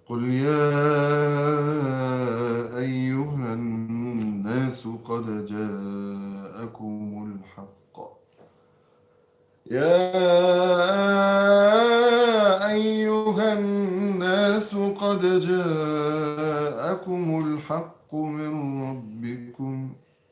قل يا أيها الناس قد جاءكم الحق يا أيها الناس قد جاءكم الحق من ربكم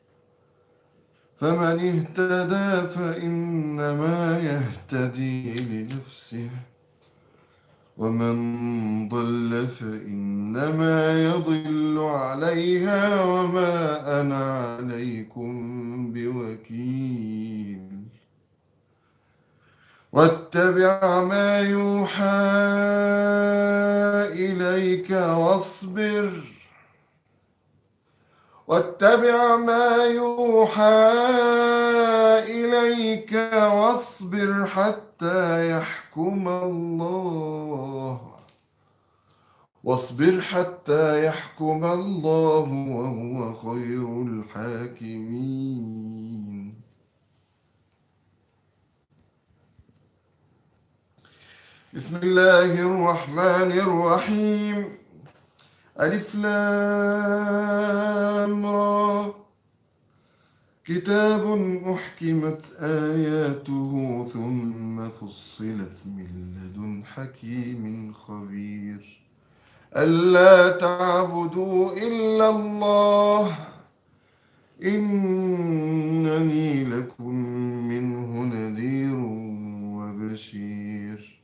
فمن اهتدى فإنما يهتدي لنفسه ومن ضل فإنما يضل عليها وما أنا عليكم بوكيل واتبع ما يوحى إليك واصبر واتبع ما يوحى إليك واصبر حتى يحكم الله واصبر حتى يحكم الله وهو خير الحاكمين بسم الله الرحمن الرحيم ألف لام را كتاب أحكمت آياته ثم فصلت من لدن حكيم خبير ألا تعبدوا إلا الله إنني لكم منه نذير وبشير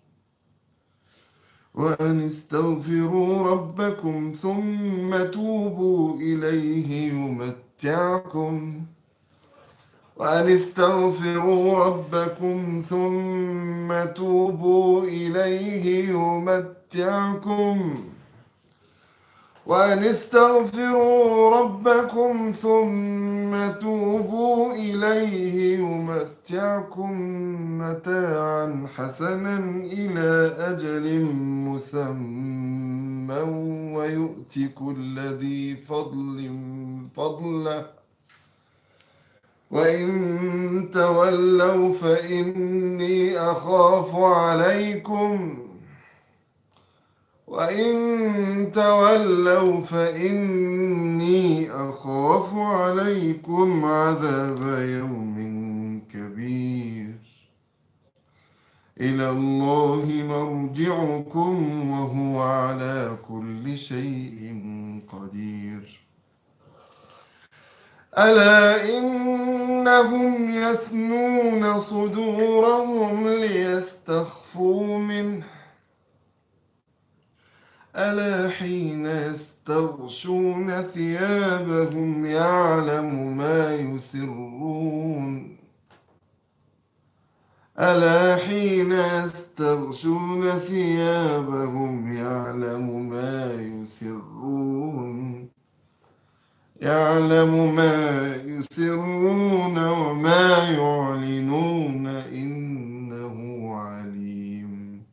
وأن استغفروا ربكم ثم توبوا إليه يمتعكم وأن استغفروا ربكم ثم توبوا إليه يمتعكم وأن استغفروا ربكم ثم توبوا إليه يمتعكم متاعا حسنا إلى أجل مسمى ويؤتي كل ذي فضل فضله وإن تولوا فإني أخاف عليكم وإن تولوا فإني أخاف عليكم عذاب يوم كبير إلى الله مرجعكم وهو على كل شيء قدير ألا إنهم يثنون صدورهم ليستخفوا منه ألا حين يستغشون ثيابهم يعلم ما يسرون ألا حين يستغشون ثيابهم يعلم ما يسرون يعلم ما يسرون وما يعلنون إنه عليم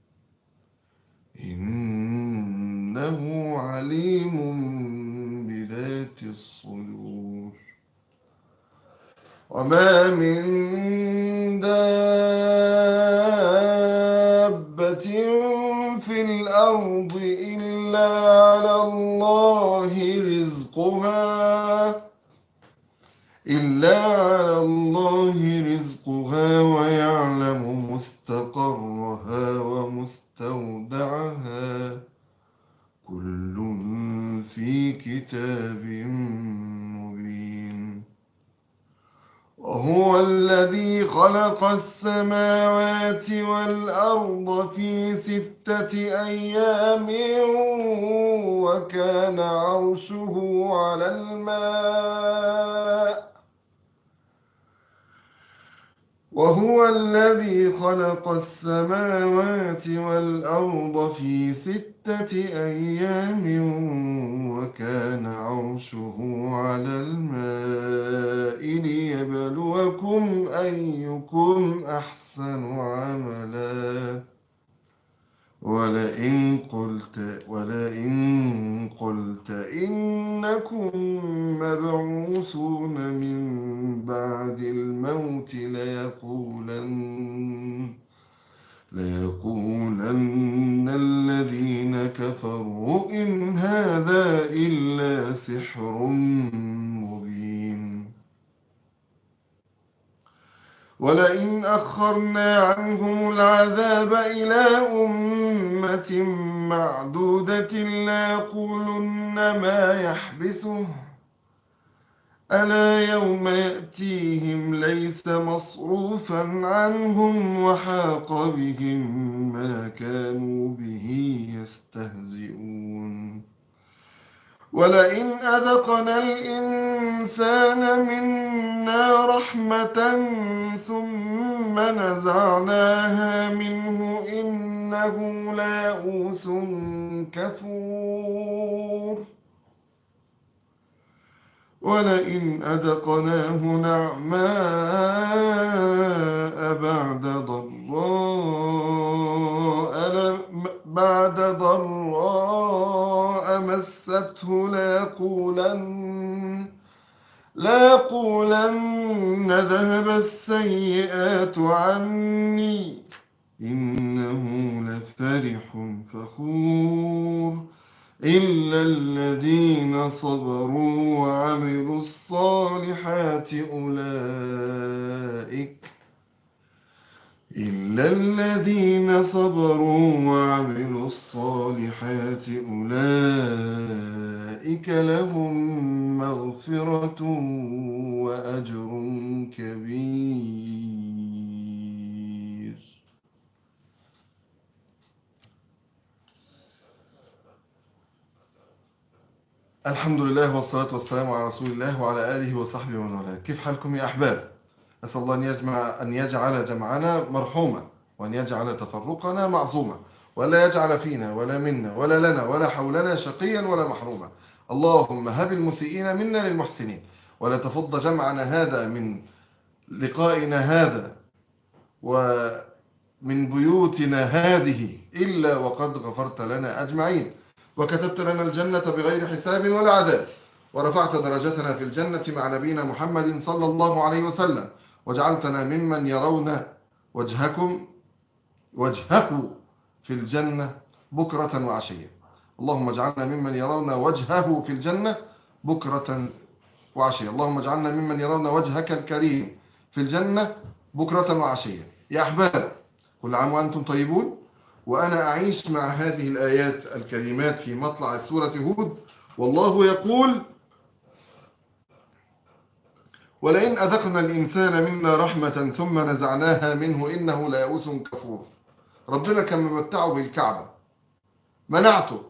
إنه عليم بذات الصدور وما من دابة في الأرض إلا على الله رزقها إلا على الله رزقها ويعلم مستقرها ومستودعها كل في كتاب مبين وهو الذي خلق السماوات والأرض في ستة أيام وكان عرشه على الماء وهو الذي خلق السماوات والأرض في ستة أيام وكان عرشه على الماء ليبلوكم أيكم أحسن عملا ولئن قلت ولئن قلت إنكم مبعوثون من بعد الموت ليقولن ليقولن الذين كفروا كفروا إن هذا إلا سحر مبين ولئن أخرنا عنهم العذاب إلى أمة معدودة ليقولن ما يحبسه ألا يوم يأتيهم ليس مصروفا عنهم وحاق بهم ما كانوا به يستهزئون ولئن أذقنا الإنسان منا رحمة ثم نزعناها منه إنه ليئوس كفور ولئن أذقناه نعماء بعد ضراء بعد ضراء مسته ليقولن ليقولن ذهب السيئات عني إنه لفرح فخور إلا الذين صبروا وعملوا الصالحات أولئك إلا الذين صبروا وعملوا الصالحات أولئك لهم مغفرة وأجر كبير الحمد لله والصلاة والسلام على رسول الله وعلى آله وصحبه ومن والاه كيف حالكم يا أحباب أسأل الله أن يجمع أن يجعل جمعنا مرحوما وأن يجعل تفرقنا معصوما ولا يجعل فينا ولا منا ولا لنا ولا حولنا شقيا ولا محروما اللهم هب المسيئين منا للمحسنين ولا تفض جمعنا هذا من لقائنا هذا ومن بيوتنا هذه إلا وقد غفرت لنا أجمعين وكتبت لنا الجنة بغير حساب ولا عذاب ورفعت درجتنا في الجنة مع نبينا محمد صلى الله عليه وسلم وجعلتنا ممن يرون وجهكم وجهه في الجنة بكرة وعشية اللهم اجعلنا ممن يرون وجهه في الجنة بكرة وعشية اللهم اجعلنا ممن يرون وجهك الكريم في الجنة بكرة وعشية يا أحباب كل عام وأنتم طيبون وأنا أعيش مع هذه الآيات الكريمات في مطلع سورة هود والله يقول ولئن أذقنا الإنسان منا رحمة ثم نزعناها منه إنه ليئوس كفور ربنا كان ممتعه بالكعبة منعته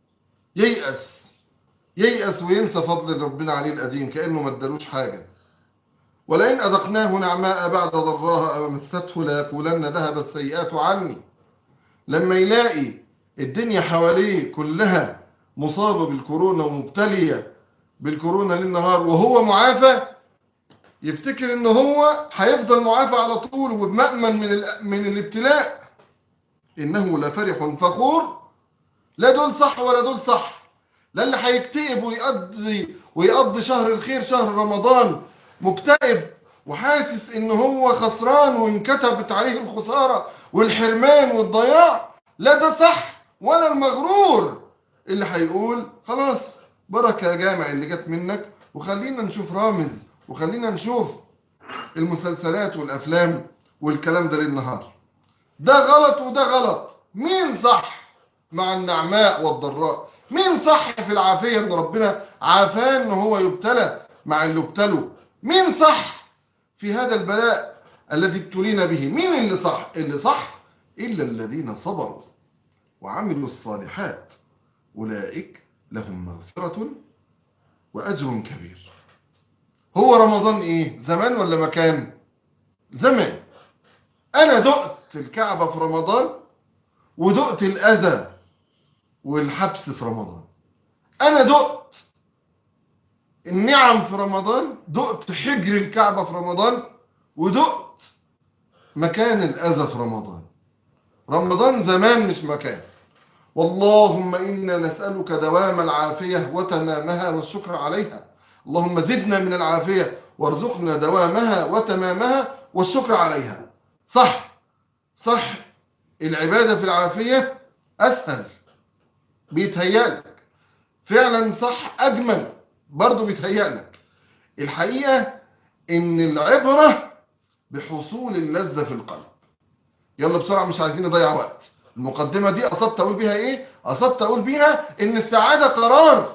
ييأس ييأس وينسى فضل ربنا عليه القديم كأنه ما ادالوش حاجة ولئن أذقناه نعماء بعد ضراها مسته ليقولن ذهب السيئات عني لما يلاقي الدنيا حواليه كلها مصابة بالكورونا ومبتلية بالكورونا للنهار وهو معافى يفتكر ان هو هيفضل معافى على طول ومأمن من من الابتلاء انه لفرح فخور لا دول صح ولا دول صح لا اللي هيكتئب ويقضي ويقضي شهر الخير شهر رمضان مكتئب وحاسس ان هو خسران وانكتبت عليه الخسارة والحرمان والضياع لا ده صح ولا المغرور اللي هيقول خلاص بركة يا جامع اللي جت منك وخلينا نشوف رامز وخلينا نشوف المسلسلات والأفلام والكلام ده للنهار ده غلط وده غلط مين صح مع النعماء والضراء مين صح في العافية ان ربنا عافاه ان هو يبتلى مع اللي ابتلوا مين صح في هذا البلاء الذي ابتلينا به مين اللي صح اللي صح إلا الذين صبروا وعملوا الصالحات أولئك لهم مغفرة وأجر كبير هو رمضان إيه زمان ولا مكان زمان أنا دقت الكعبة في رمضان ودقت الأذى والحبس في رمضان أنا دقت النعم في رمضان دقت حجر الكعبة في رمضان ودقت مكان الأذى في رمضان رمضان زمان مش مكان واللهم إنا نسألك دوام العافية وتمامها والشكر عليها اللهم زدنا من العافية وارزقنا دوامها وتمامها والشكر عليها صح صح العبادة في العافية أسهل بيتهيألك فعلا صح أجمل برضه بيتهيألك الحقيقة إن العبرة بحصول اللذة في القلب يلا بسرعة مش عايزين نضيع وقت المقدمة دي قصدت أقول بيها إيه؟ قصدت أقول بيها إن السعادة قرار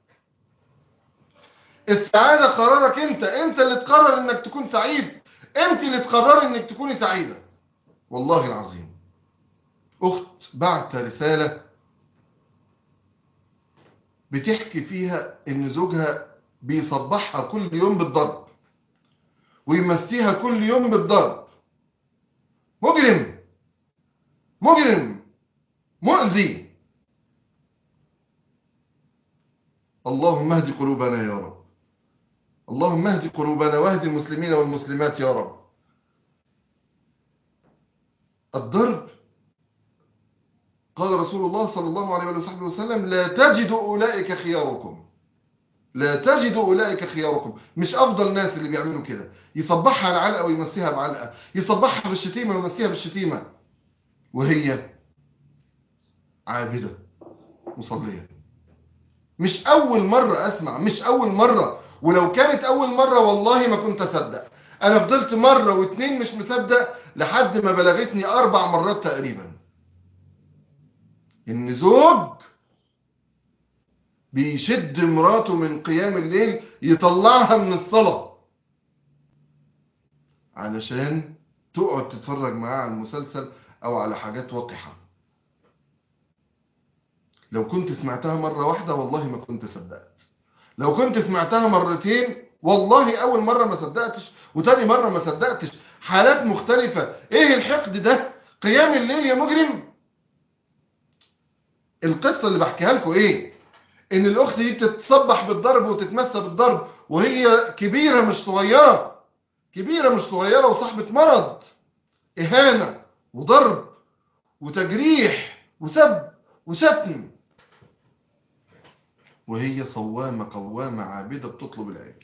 السعادة قرارك أنت أنت اللي تقرر إنك تكون سعيد أنت اللي تقرر إنك تكوني سعيدة والله العظيم أخت بعت رسالة بتحكي فيها إن زوجها بيصبحها كل يوم بالضرب ويمسيها كل يوم بالضرب مجرم مجرم مؤذي اللهم اهد قلوبنا يا رب اللهم اهد قلوبنا واهد المسلمين والمسلمات يا رب الضرب قال رسول الله صلى الله عليه وصحبه وسلم لا تجد أولئك خياركم لا تجد أولئك خياركم مش أفضل ناس اللي بيعملوا كده يصبحها العلقة ويمسيها بعلقة يصبحها بالشتيمة ويمسيها بالشتيمة وهي عابدة مصلية مش أول مرة أسمع مش أول مرة ولو كانت أول مرة والله ما كنت أصدق أنا فضلت مرة واتنين مش مصدق لحد ما بلغتني أربع مرات تقريبا إن زوج بيشد مراته من قيام الليل يطلعها من الصلاة علشان تقعد تتفرج معاه على المسلسل أو على حاجات وقحة لو كنت سمعتها مرة واحدة والله ما كنت صدقت لو كنت سمعتها مرتين والله أول مرة ما صدقتش وتاني مرة ما صدقتش حالات مختلفة إيه الحقد ده قيام الليل يا مجرم القصة اللي بحكيها لكم إيه إن الأخت دي بتتصبح بالضرب وتتمسى بالضرب وهي كبيرة مش صغيرة كبيرة مش صغيرة وصاحبة مرض إهانة وضرب وتجريح وسب وشتم وهي صوامة قوامة عابدة بتطلب العلم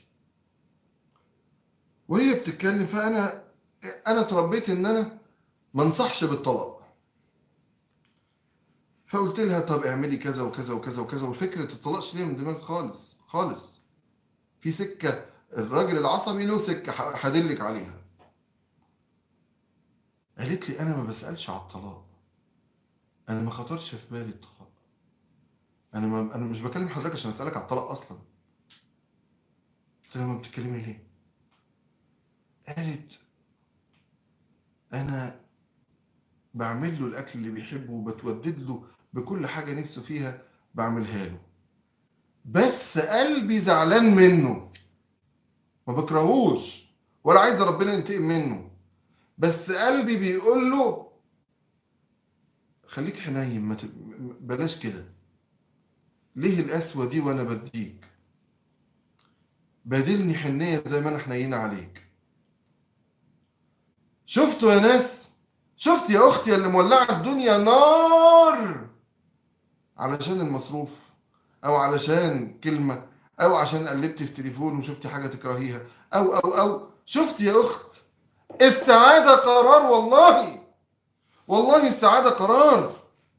وهي بتتكلم فأنا أنا اتربيت إن أنا ما انصحش بالطلاق فقلت لها طب اعملي كذا وكذا وكذا وكذا وفكرة الطلاق ليه من دماغي خالص خالص في سكة الراجل العصبي له سكة هدلك عليها قالت لي أنا ما بسألش على الطلاق أنا ما خطرش في بالي الطلاق أنا ما أنا مش بكلم حضرتك عشان أسألك على الطلاق أصلا قلت لها ما بتتكلمي ليه قالت أنا بعمل له الأكل اللي بيحبه وبتودد له بكل حاجة نفسه فيها بعملها له بس قلبي زعلان منه ما بكرهوش ولا عايز ربنا ينتقم منه بس قلبي بيقول له خليك حنين ما ت... بلاش كده ليه القسوة دي وانا بديك بادلني حنية زي ما انا حنين عليك شفتوا يا ناس شفت يا اختي اللي مولعه الدنيا نار علشان المصروف او علشان كلمة او عشان قلبت في تليفون وشفت حاجة تكرهيها او او او شفت يا اخت السعادة قرار والله والله السعادة قرار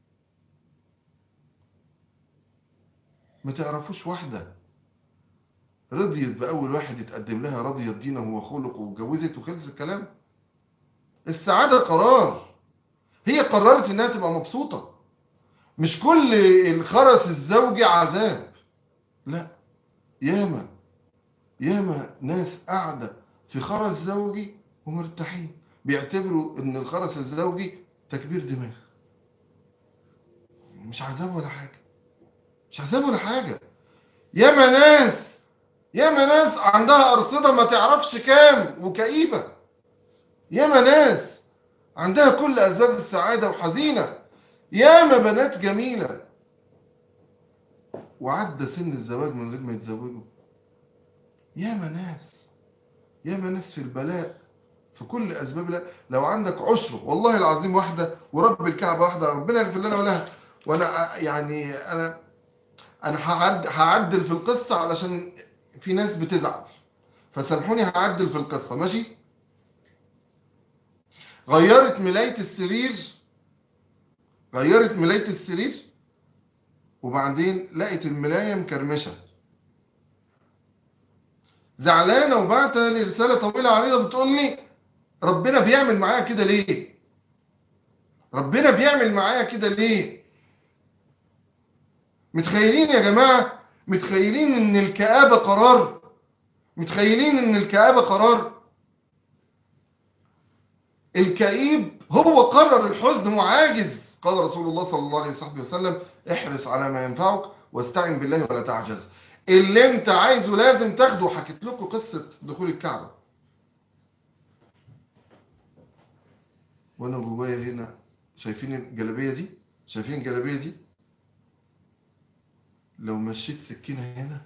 ما تعرفوش واحدة رضيت بأول واحد يتقدم لها رضيت دينه وخلقه واتجوزت وخلص الكلام السعادة قرار هي قررت انها تبقى مبسوطة مش كل الخرس الزوجي عذاب لا ياما ياما ناس قاعدة في خرس زوجي ومرتاحين بيعتبروا ان الخرس الزوجي تكبير دماغ مش عذاب ولا حاجة مش عذاب ولا حاجة ياما ناس ياما ناس عندها أرصدة ما تعرفش كام وكئيبة ياما ناس عندها كل أسباب السعادة وحزينة ياما بنات جميلة وعدى سن الزواج من غير ما يتزوجوا ياما ناس ياما ناس في البلاء في كل أسباب لا لو عندك عشر والله العظيم واحدة ورب الكعبة واحدة ربنا يغفر لنا ولها وأنا يعني أنا أنا هعد هعدل في القصة علشان في ناس بتزعل فسامحوني هعدل في القصة ماشي غيرت ملاية السرير غيرت ملاية السرير وبعدين لقيت الملاية مكرمشة زعلانة وبعت لي رسالة طويلة عريضة بتقول لي ربنا بيعمل معايا كده ليه ربنا بيعمل معايا كده ليه متخيلين يا جماعة متخيلين ان الكآبة قرار متخيلين ان الكآبة قرار الكئيب هو قرر الحزن وعاجز قال رسول الله صلى الله عليه وصحبه وسلم احرص على ما ينفعك واستعن بالله ولا تعجز اللي انت عايزه لازم تاخده حكيت لكم قصة دخول الكعبة وانا جوايا هنا شايفين الجلابية دي شايفين الجلابية دي لو مشيت سكينة هنا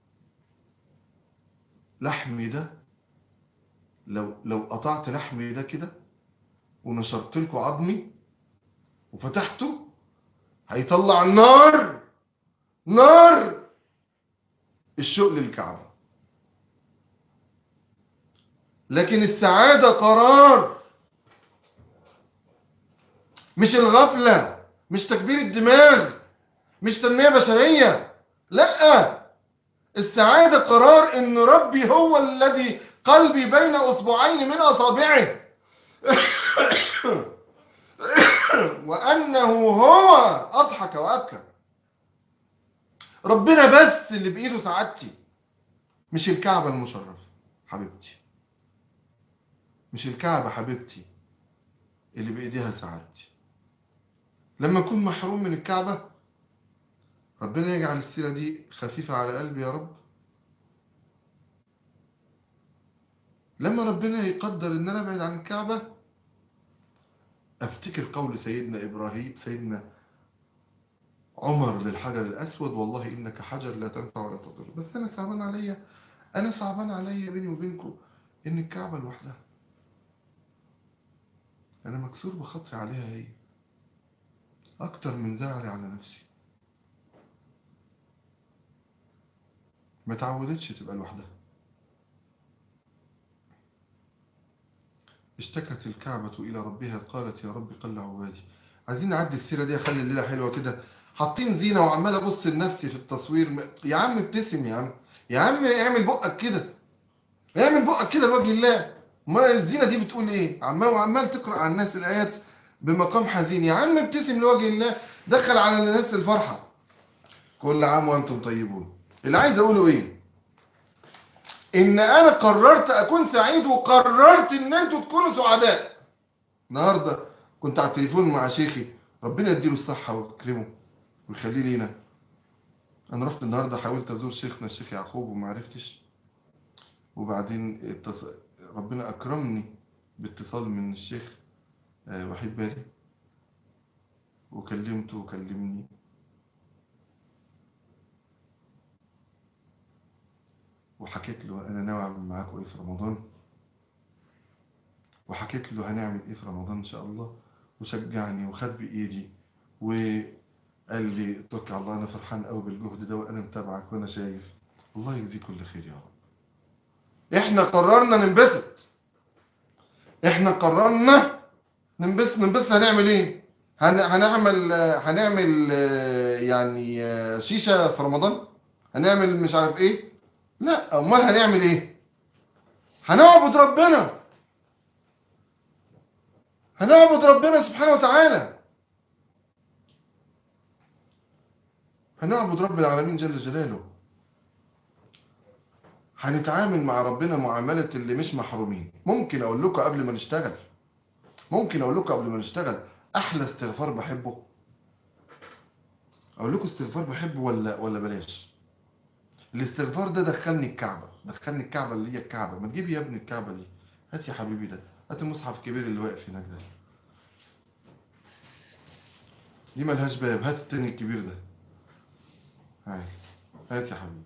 لحمي ده لو لو قطعت لحمي ده كده ونشرت لكم عظمي وفتحته هيطلع النار نار الشوق للكعبة لكن السعادة قرار مش الغفلة مش تكبير الدماغ مش تنمية بشرية لا السعادة قرار ان ربي هو الذي قلبي بين اصبعين من اصابعه وانه هو اضحك وابكى ربنا بس اللي بايده سعادتي مش الكعبة المشرفة حبيبتي مش الكعبة حبيبتي اللي بايديها سعادتي لما اكون محروم من الكعبة ربنا يجعل السيرة دي خفيفة على قلبي يا رب لما ربنا يقدر ان انا ابعد عن الكعبة افتكر قول سيدنا ابراهيم سيدنا عمر للحجر الاسود والله انك حجر لا تنفع ولا تضر بس انا صعبان عليا انا صعبان عليا بيني وبينكم ان الكعبة لوحدها انا مكسور بخاطري عليها هي اكتر من زعلي على نفسي ما تعودتش تبقى لوحدها اشتكت الكعبة إلى ربها قالت يا رب قل عبادي عايزين نعدي السيرة دي اخلي الليلة حلوة كده حاطين زينة وعمال ابص لنفسي في التصوير يا عم ابتسم يا عم يا عم اعمل بقك كده اعمل بقك كده لوجه الله ما الزينة دي بتقول ايه عمال وعمال تقرأ على الناس الآيات بمقام حزين يا عم ابتسم لوجه الله دخل على الناس الفرحة كل عام وانتم طيبون اللي عايز اقوله ايه ان انا قررت اكون سعيد وقررت ان انتوا تكونوا سعداء النهارده كنت على التليفون مع شيخي ربنا يديله الصحة ويكرمه ويخليه لينا انا رحت النهارده حاولت ازور شيخنا الشيخ يعقوب وما عرفتش وبعدين اتص... ربنا اكرمني باتصال من الشيخ وحيد باري وكلمته وكلمني وحكيت له انا ناوي اعمل معاكم ايه في رمضان وحكيت له هنعمل ايه في رمضان ان شاء الله وشجعني وخد بايدي وقال لي اتوكل على الله انا فرحان قوي بالجهد ده وانا متابعك وانا شايف الله يجزيك كل خير يا رب احنا قررنا ننبسط احنا قررنا ننبسط ننبسط هنعمل ايه هن... هنعمل هنعمل يعني شيشة في رمضان هنعمل مش عارف ايه لا امال هنعمل ايه هنعبد ربنا هنعبد ربنا سبحانه وتعالى هنعبد رب العالمين جل جلاله هنتعامل مع ربنا معاملة اللي مش محرومين ممكن اقول لكم قبل ما نشتغل ممكن اقول لكم قبل ما نشتغل احلى استغفار بحبه اقول لكم استغفار بحبه ولا ولا بلاش الاستغفار ده دخلني الكعبة دخلني الكعبة اللي هي الكعبة ما تجيب يا ابني الكعبة دي هات يا حبيبي ده هات المصحف الكبير اللي واقف هناك ده دي ملهاش باب هات التاني الكبير ده هاي هات يا حبيبي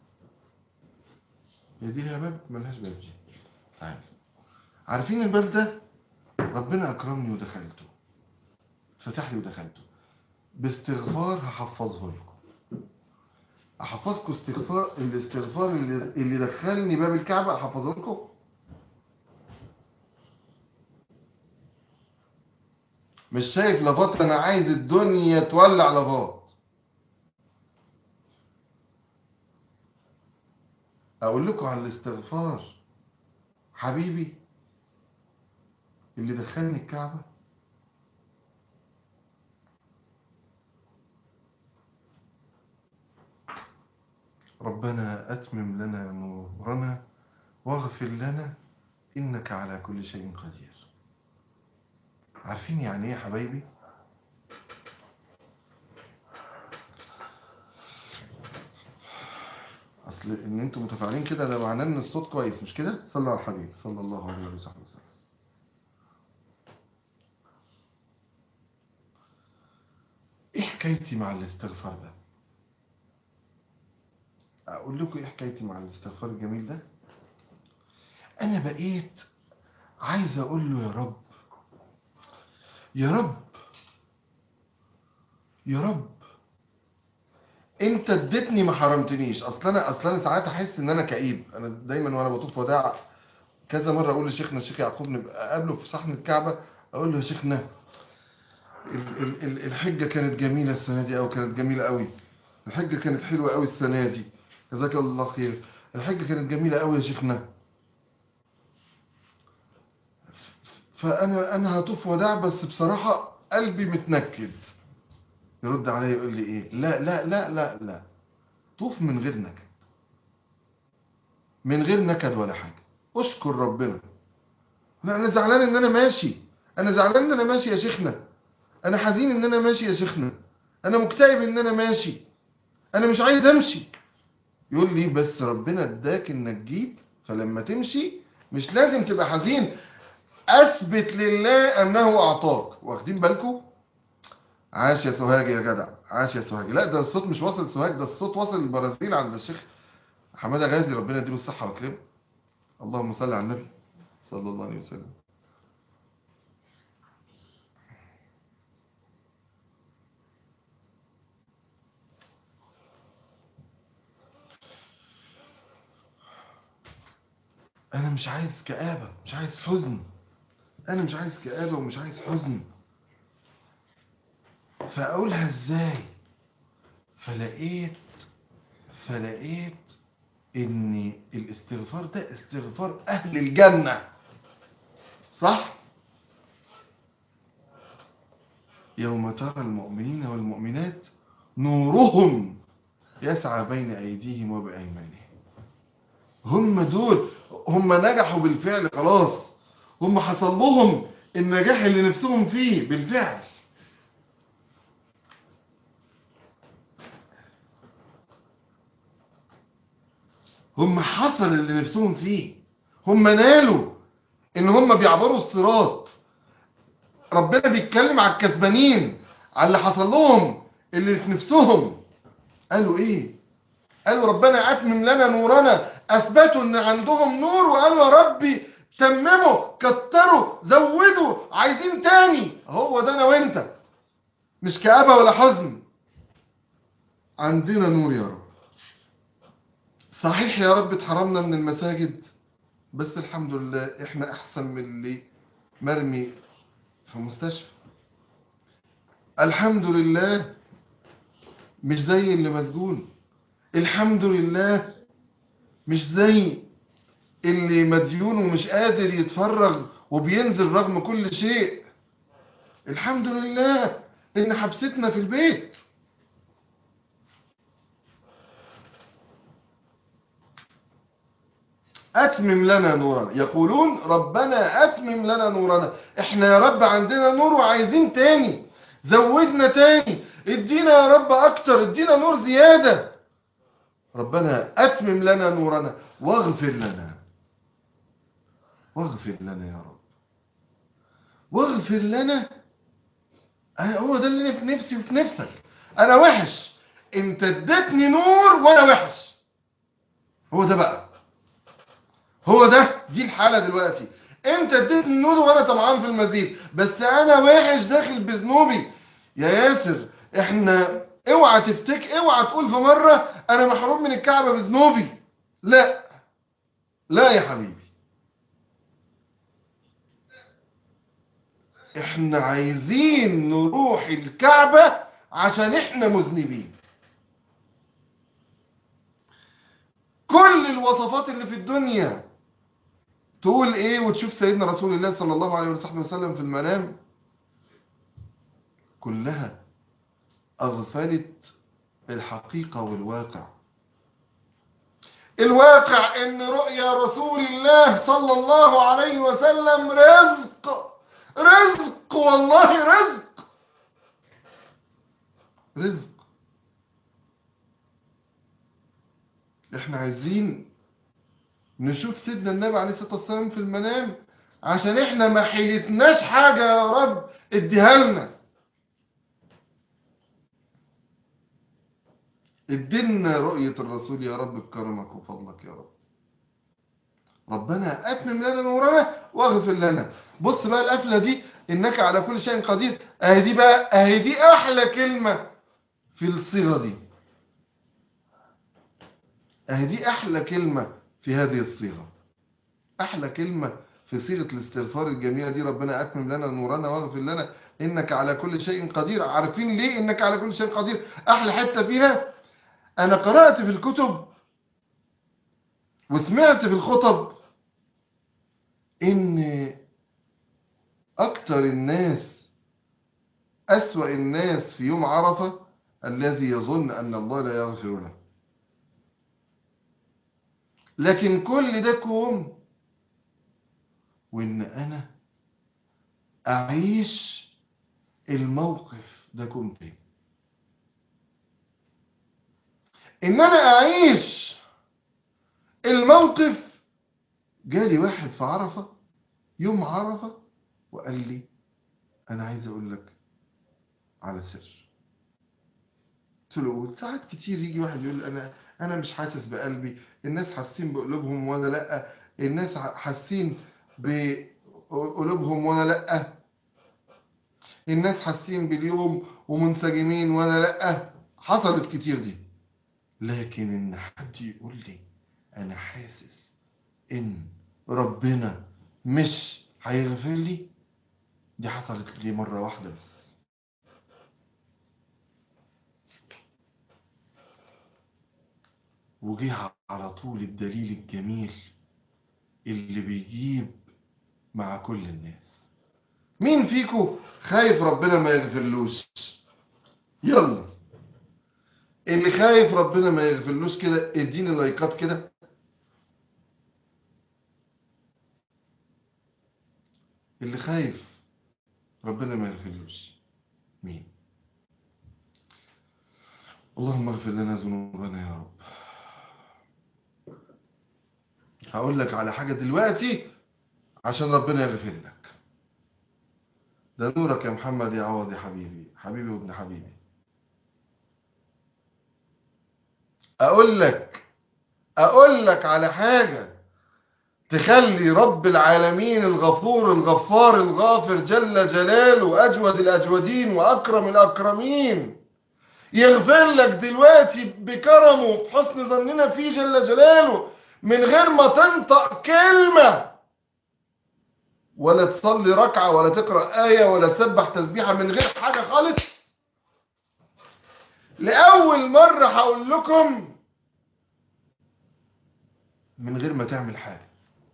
هي دي لها باب ملهاش باب دي تعال عارفين الباب ده ربنا اكرمني ودخلته فتح لي ودخلته باستغفار هحفظه لكم احفظكم استغفار الاستغفار اللي, اللي دخلني باب الكعبة احفظه لكم مش شايف لفات انا عايز الدنيا تولع لفات اقول لكم على الاستغفار حبيبي اللي دخلني الكعبة ربنا أتمم لنا نورنا واغفر لنا إنك على كل شيء قدير عارفين يعني ايه يا حبايبي اصل ان انتم متفاعلين كده ده معناه ان الصوت كويس مش كده صلى على الحبيب صلى الله عليه وصحبه وسلم ايه حكايتي مع الاستغفار ده اقول لكم ايه حكايتي مع الاستغفار الجميل ده انا بقيت عايز اقول له يا رب يا رب يا رب انت اديتني ما حرمتنيش اصل انا اصل انا ساعات احس ان انا كئيب انا دايما وانا بطوف وداع كذا مره اقول لشيخنا الشيخ يعقوب نبقى اقابله في صحن الكعبه اقول له يا شيخنا ال- ال- ال- الحجه كانت جميله السنه دي او كانت جميله قوي الحجه كانت حلوه قوي السنه دي جزاك الله خير الحجه كانت جميله قوي يا شيخنا فانا انا هطوف وداع بس بصراحه قلبي متنكد يرد عليا يقول لي ايه لا لا لا لا لا طوف من غير نكد من غير نكد ولا حاجه اشكر ربنا لا انا زعلان ان انا ماشي انا زعلان ان انا ماشي يا شيخنا انا حزين ان انا ماشي يا شيخنا انا مكتئب ان انا ماشي انا مش عايز امشي يقول لي بس ربنا اداك انك جيت فلما تمشي مش لازم تبقى حزين اثبت لله انه اعطاك واخدين بالكم عاش يا سوهاج يا جدع عاش يا سوهاج لا ده الصوت مش واصل سوهاج ده الصوت واصل البرازيل عند الشيخ حماده غازي ربنا يديله الصحه والكريم اللهم صل على النبي صلى الله عليه وسلم انا مش عايز كآبة مش عايز حزن انا مش عايز كآبة ومش عايز حزن فاقولها ازاي فلقيت فلقيت ان الاستغفار ده استغفار اهل الجنة صح يوم ترى المؤمنين والمؤمنات نورهم يسعى بين ايديهم وبايمانهم هم دول هم نجحوا بالفعل خلاص هم حصل لهم النجاح اللي نفسهم فيه بالفعل هم حصل اللي نفسهم فيه هم نالوا ان هم بيعبروا الصراط ربنا بيتكلم على الكسبانين على اللي حصل لهم اللي في نفسهم قالوا ايه قالوا ربنا اتمم لنا نورنا اثبتوا ان عندهم نور وقالوا يا ربي تمموا كتروا زودوا عايزين تاني هو ده انا وانت مش كآبة ولا حزن عندنا نور يا رب صحيح يا رب اتحرمنا من المساجد بس الحمد لله احنا احسن من اللي مرمي في مستشفى الحمد لله مش زي اللي مسجون الحمد لله مش زي اللي مديون ومش قادر يتفرغ وبينزل رغم كل شيء الحمد لله ان حبستنا في البيت أتمم لنا نورنا يقولون ربنا أتمم لنا نورنا احنا يا رب عندنا نور وعايزين تاني زودنا تاني ادينا يا رب اكتر ادينا نور زيادة ربنا أتمم لنا نورنا واغفر لنا واغفر لنا يا رب واغفر لنا أنا هو ده اللي في نفسي وفي نفسك انا وحش انت اديتني نور وانا وحش هو ده بقى هو ده دي الحالة دلوقتي انت اديتني النور وانا طمعان في المزيد بس انا وحش داخل بذنوبي يا ياسر احنا اوعى تفتك اوعى تقول في مرة انا محروم من الكعبة بذنوبي لا لا يا حبيبي احنا عايزين نروح الكعبة عشان احنا مذنبين كل كل الوصفات اللي في الدنيا تقول ايه وتشوف سيدنا رسول الله صلى الله عليه وصحبه وسلم في المنام كلها اغفلت الحقيقة والواقع الواقع ان رؤيا رسول الله صلى الله عليه وسلم رزق رزق والله رزق رزق احنا عايزين نشوف سيدنا النبي عليه الصلاة والسلام في المنام عشان احنا ما حيلتناش حاجة يا رب اديها لنا ادينا رؤية الرسول يا رب بكرمك وفضلك يا رب ربنا اتمم لنا نورنا واغفر لنا بص بقى القفله دي انك على كل شيء قدير اهي دي بقى اهي دي احلى كلمه في الصيغه دي اهي دي احلى كلمه في هذه الصيغه احلى كلمه في صيغه الاستغفار الجميله دي ربنا اتمم لنا نورنا واغفر لنا انك على كل شيء قدير عارفين ليه انك على كل شيء قدير احلى حته فيها انا قرات في الكتب وسمعت في الخطب ان اكتر الناس اسوأ الناس في يوم عرفة الذي يظن ان الله لا يغفر له لكن كل ده كوم وان انا اعيش الموقف ده كوم تاني ان انا اعيش الموقف جالي واحد في عرفة يوم عرفة وقال لي انا عايز اقول لك على سر قلت له قول ساعات كتير يجي واحد يقول لي انا انا مش حاسس بقلبي الناس حاسين بقلوبهم ولا لا الناس حاسين بقلوبهم ولا لا الناس حاسين باليوم ومنسجمين ولا لا حصلت كتير دي لكن ان حد يقول لي انا حاسس ان ربنا مش هيغفر لي دي حصلت لي مرة واحدة بس وجه على طول الدليل الجميل اللي بيجيب مع كل الناس مين فيكو خايف ربنا ما يغفرلوش يلا اللي خايف ربنا ما يغفرلوش كده اديني لايكات كده اللي خايف ربنا ما يغفرلوش مين اللهم اغفر لنا ذنوبنا يا رب هقول لك على حاجة دلوقتي عشان ربنا يغفر لك ده نورك يا محمد يا عوض يا حبيبي حبيبي وابن حبيبي اقول لك اقول لك على حاجة تخلي رب العالمين الغفور الغفار الغافر جل جلاله اجود الاجودين واكرم الاكرمين يغفر لك دلوقتي بكرمه بحسن ظننا فيه جل جلاله من غير ما تنطق كلمة ولا تصلي ركعة ولا تقرأ آية ولا تسبح تسبيحة من غير حاجة خالص لأول مرة هقول لكم من غير ما تعمل حاجة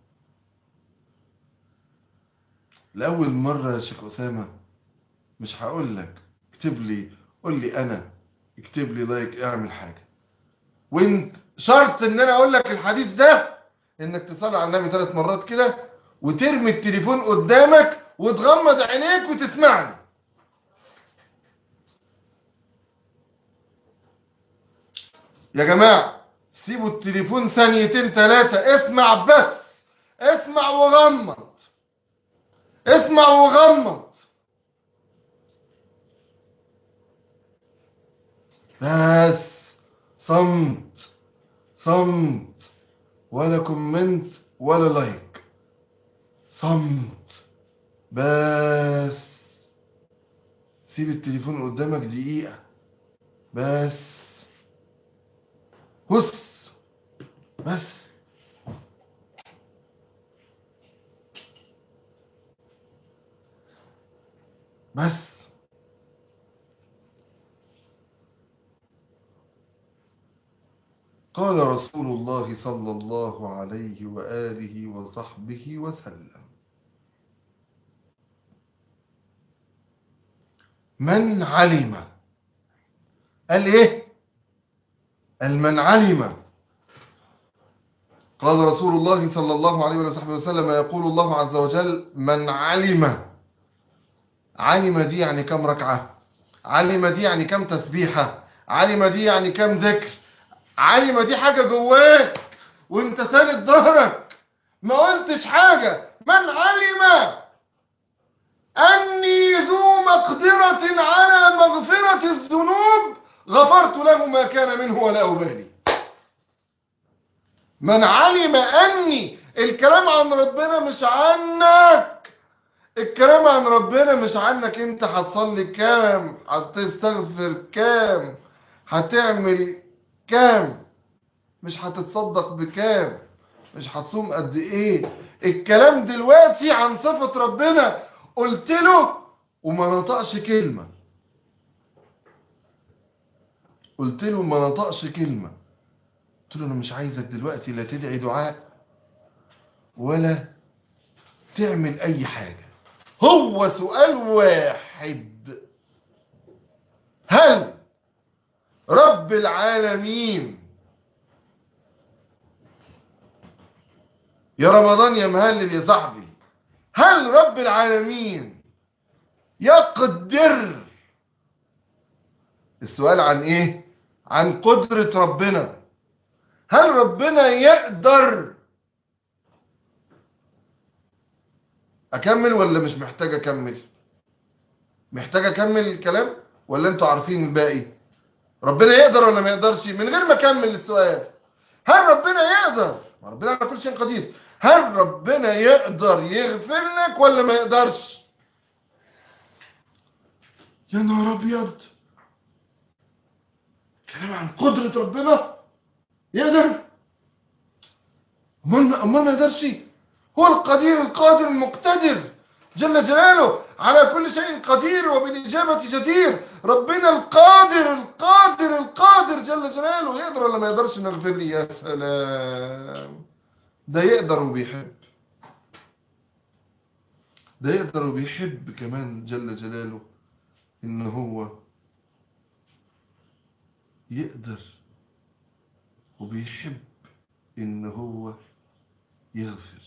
لأول مرة يا شيخ أسامة مش هقول لك اكتب لي قول لي أنا اكتب لي لايك اعمل حاجة وانت شرط ان انا اقول لك الحديث ده انك تصلي على النبي ثلاث مرات كده وترمي التليفون قدامك وتغمض عينيك وتسمعني يا جماعة سيبوا التليفون ثانيتين ثلاثة اسمع بس اسمع وغمض اسمع وغمض بس صمت صمت ولا كومنت ولا لايك صمت بس سيب التليفون قدامك دقيقة بس بص بس بس قال رسول الله صلى الله عليه وآله وصحبه وسلم من علم قال ايه قال من علم قال رسول الله صلى الله عليه وصحبه وسلم يقول الله عز وجل من علم علم دي يعني كم ركعة علم دي يعني كم تسبيحة علم دي يعني كم ذكر علم دي حاجة جواك وانت ساند ظهرك ما قلتش حاجة من علم أني ذو مقدرة على مغفرة الذنوب غفرت له ما كان منه ولا أبالي من علم أني الكلام عن ربنا مش عنك الكلام عن ربنا مش عنك انت هتصلي كام هتستغفر كام هتعمل كام مش هتتصدق بكام مش هتصوم قد ايه الكلام دلوقتي عن صفة ربنا قلت له وما نطقش كلمة قلت له ما نطقش كلمة قلت له انا مش عايزك دلوقتي لا تدعي دعاء ولا تعمل اي حاجة هو سؤال واحد هل رب العالمين يا رمضان يا مهلل يا صاحبي هل رب العالمين يقدر السؤال عن ايه عن قدرة ربنا هل ربنا يقدر اكمل ولا مش محتاج اكمل محتاج اكمل الكلام ولا انتوا عارفين الباقي ربنا يقدر ولا ما يقدرش من غير ما اكمل السؤال هل ربنا يقدر ربنا على كل شيء قدير هل ربنا يقدر يغفر لك ولا ما يقدرش يا نهار ابيض كلام عن قدرة ربنا يقدر امال امال ما يقدرش هو القدير القادر المقتدر جل جلاله على كل شيء قدير وبالإجابة جدير ربنا القادر القادر القادر جل جلاله يقدر ولا ما يقدرش نغفر لي يا سلام ده يقدر وبيحب ده يقدر وبيحب كمان جل جلاله ان هو يقدر وبيحب ان هو يغفر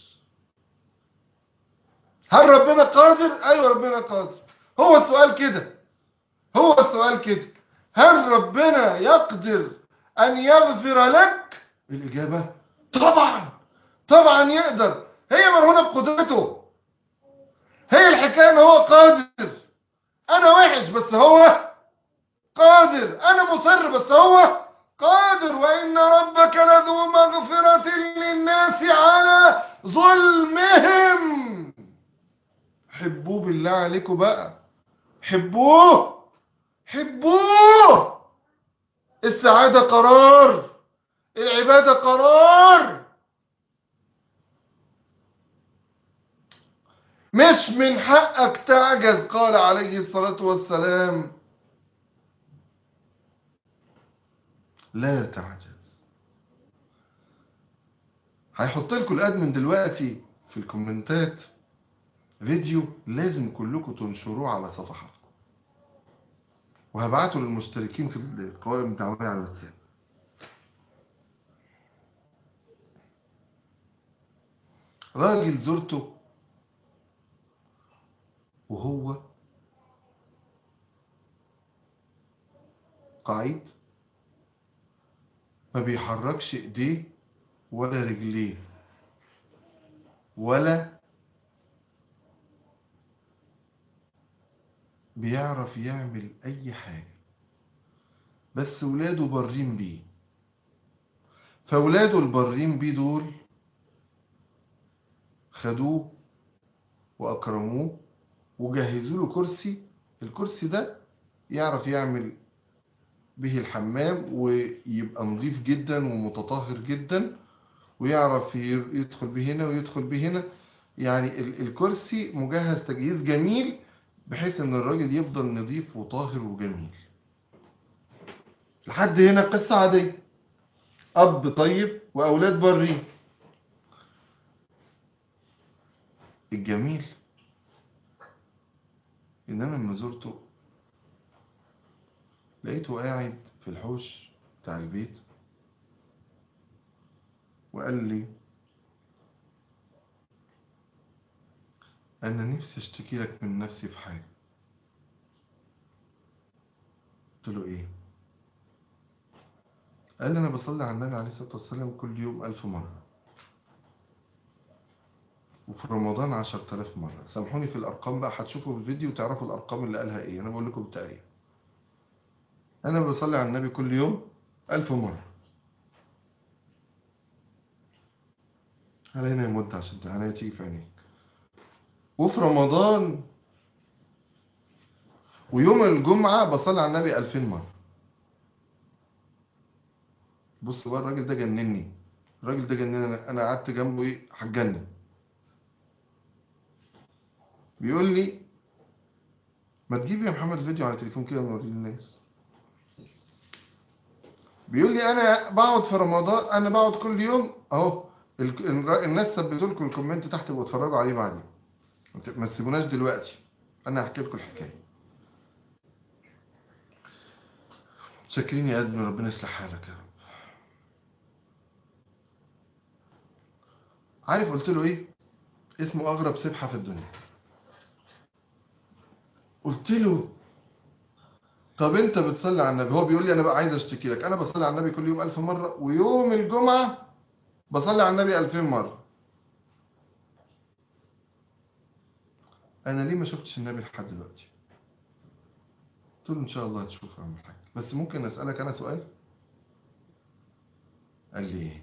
هل ربنا قادر ايوه ربنا قادر هو السؤال كده هو السؤال كده هل ربنا يقدر ان يغفر لك الاجابه طبعا طبعا يقدر هي مرهونه بقدرته هي الحكايه ان هو قادر انا وحش بس هو قادر انا مصر بس هو قادر وان ربك لذو مغفره للناس على ظلمهم حبوه بالله عليكم بقى حبوه حبوه السعادة قرار العبادة قرار مش من حقك تعجز قال عليه الصلاة والسلام لا تعجز هيحط لكم الادمن دلوقتي في الكومنتات فيديو لازم كلكم تنشروه على صفحاتكم وهبعته للمشتركين في القوائم الدعوية على الواتساب راجل زرته وهو قاعد ما بيحركش ايديه ولا رجليه ولا بيعرف يعمل اي حاجة بس ولاده برين بيه فولاده البرين بيه دول خدوه واكرموه وجهزوا له كرسي الكرسي ده يعرف يعمل به الحمام ويبقى نظيف جدا ومتطهر جدا ويعرف يدخل به هنا ويدخل به هنا يعني الكرسي مجهز تجهيز جميل بحيث ان الراجل يفضل نظيف وطاهر وجميل لحد هنا قصة عادية اب طيب واولاد برين الجميل ان انا لما زرته لقيته قاعد في الحوش بتاع البيت وقال لي انا نفسي اشتكي لك من نفسي في حاجه قلت له ايه قال لي انا بصلي على النبي عليه الصلاه والسلام كل يوم ألف مره وفي رمضان عشرة آلاف مرة سامحوني في الأرقام بقى هتشوفوا في الفيديو وتعرفوا الأرقام اللي قالها إيه أنا بقول لكم بالتقريب أنا بصلي على النبي كل يوم ألف مرة علينا يمد عشان عينيا تيجي في عينيك وفي رمضان ويوم الجمعة بصلي على النبي ألفين مرة بص بقى الراجل ده جنني الراجل ده جنني أنا قعدت جنبه إيه هتجنن بيقول لي ما تجيب يا محمد فيديو على تليفون كده ونوريه للناس بيقول لي انا بقعد في رمضان انا بقعد كل يوم اهو الناس ثبتوا لكم الكومنت تحت واتفرجوا عليه بعدين ما تسيبوناش دلوقتي انا هحكي لكم الحكايه شاكرين يا ادم ربنا يصلح حالك يا رب عارف قلت له ايه اسمه اغرب سبحه في الدنيا قلت له طب انت بتصلي على النبي هو بيقول لي انا بقى عايز اشتكي لك انا بصلي على النبي كل يوم ألف مرة ويوم الجمعة بصلي على النبي ألفين مرة انا ليه ما شفتش النبي لحد دلوقتي قلت له ان شاء الله هتشوف اعمل حاجة بس ممكن اسألك انا سؤال قال لي ايه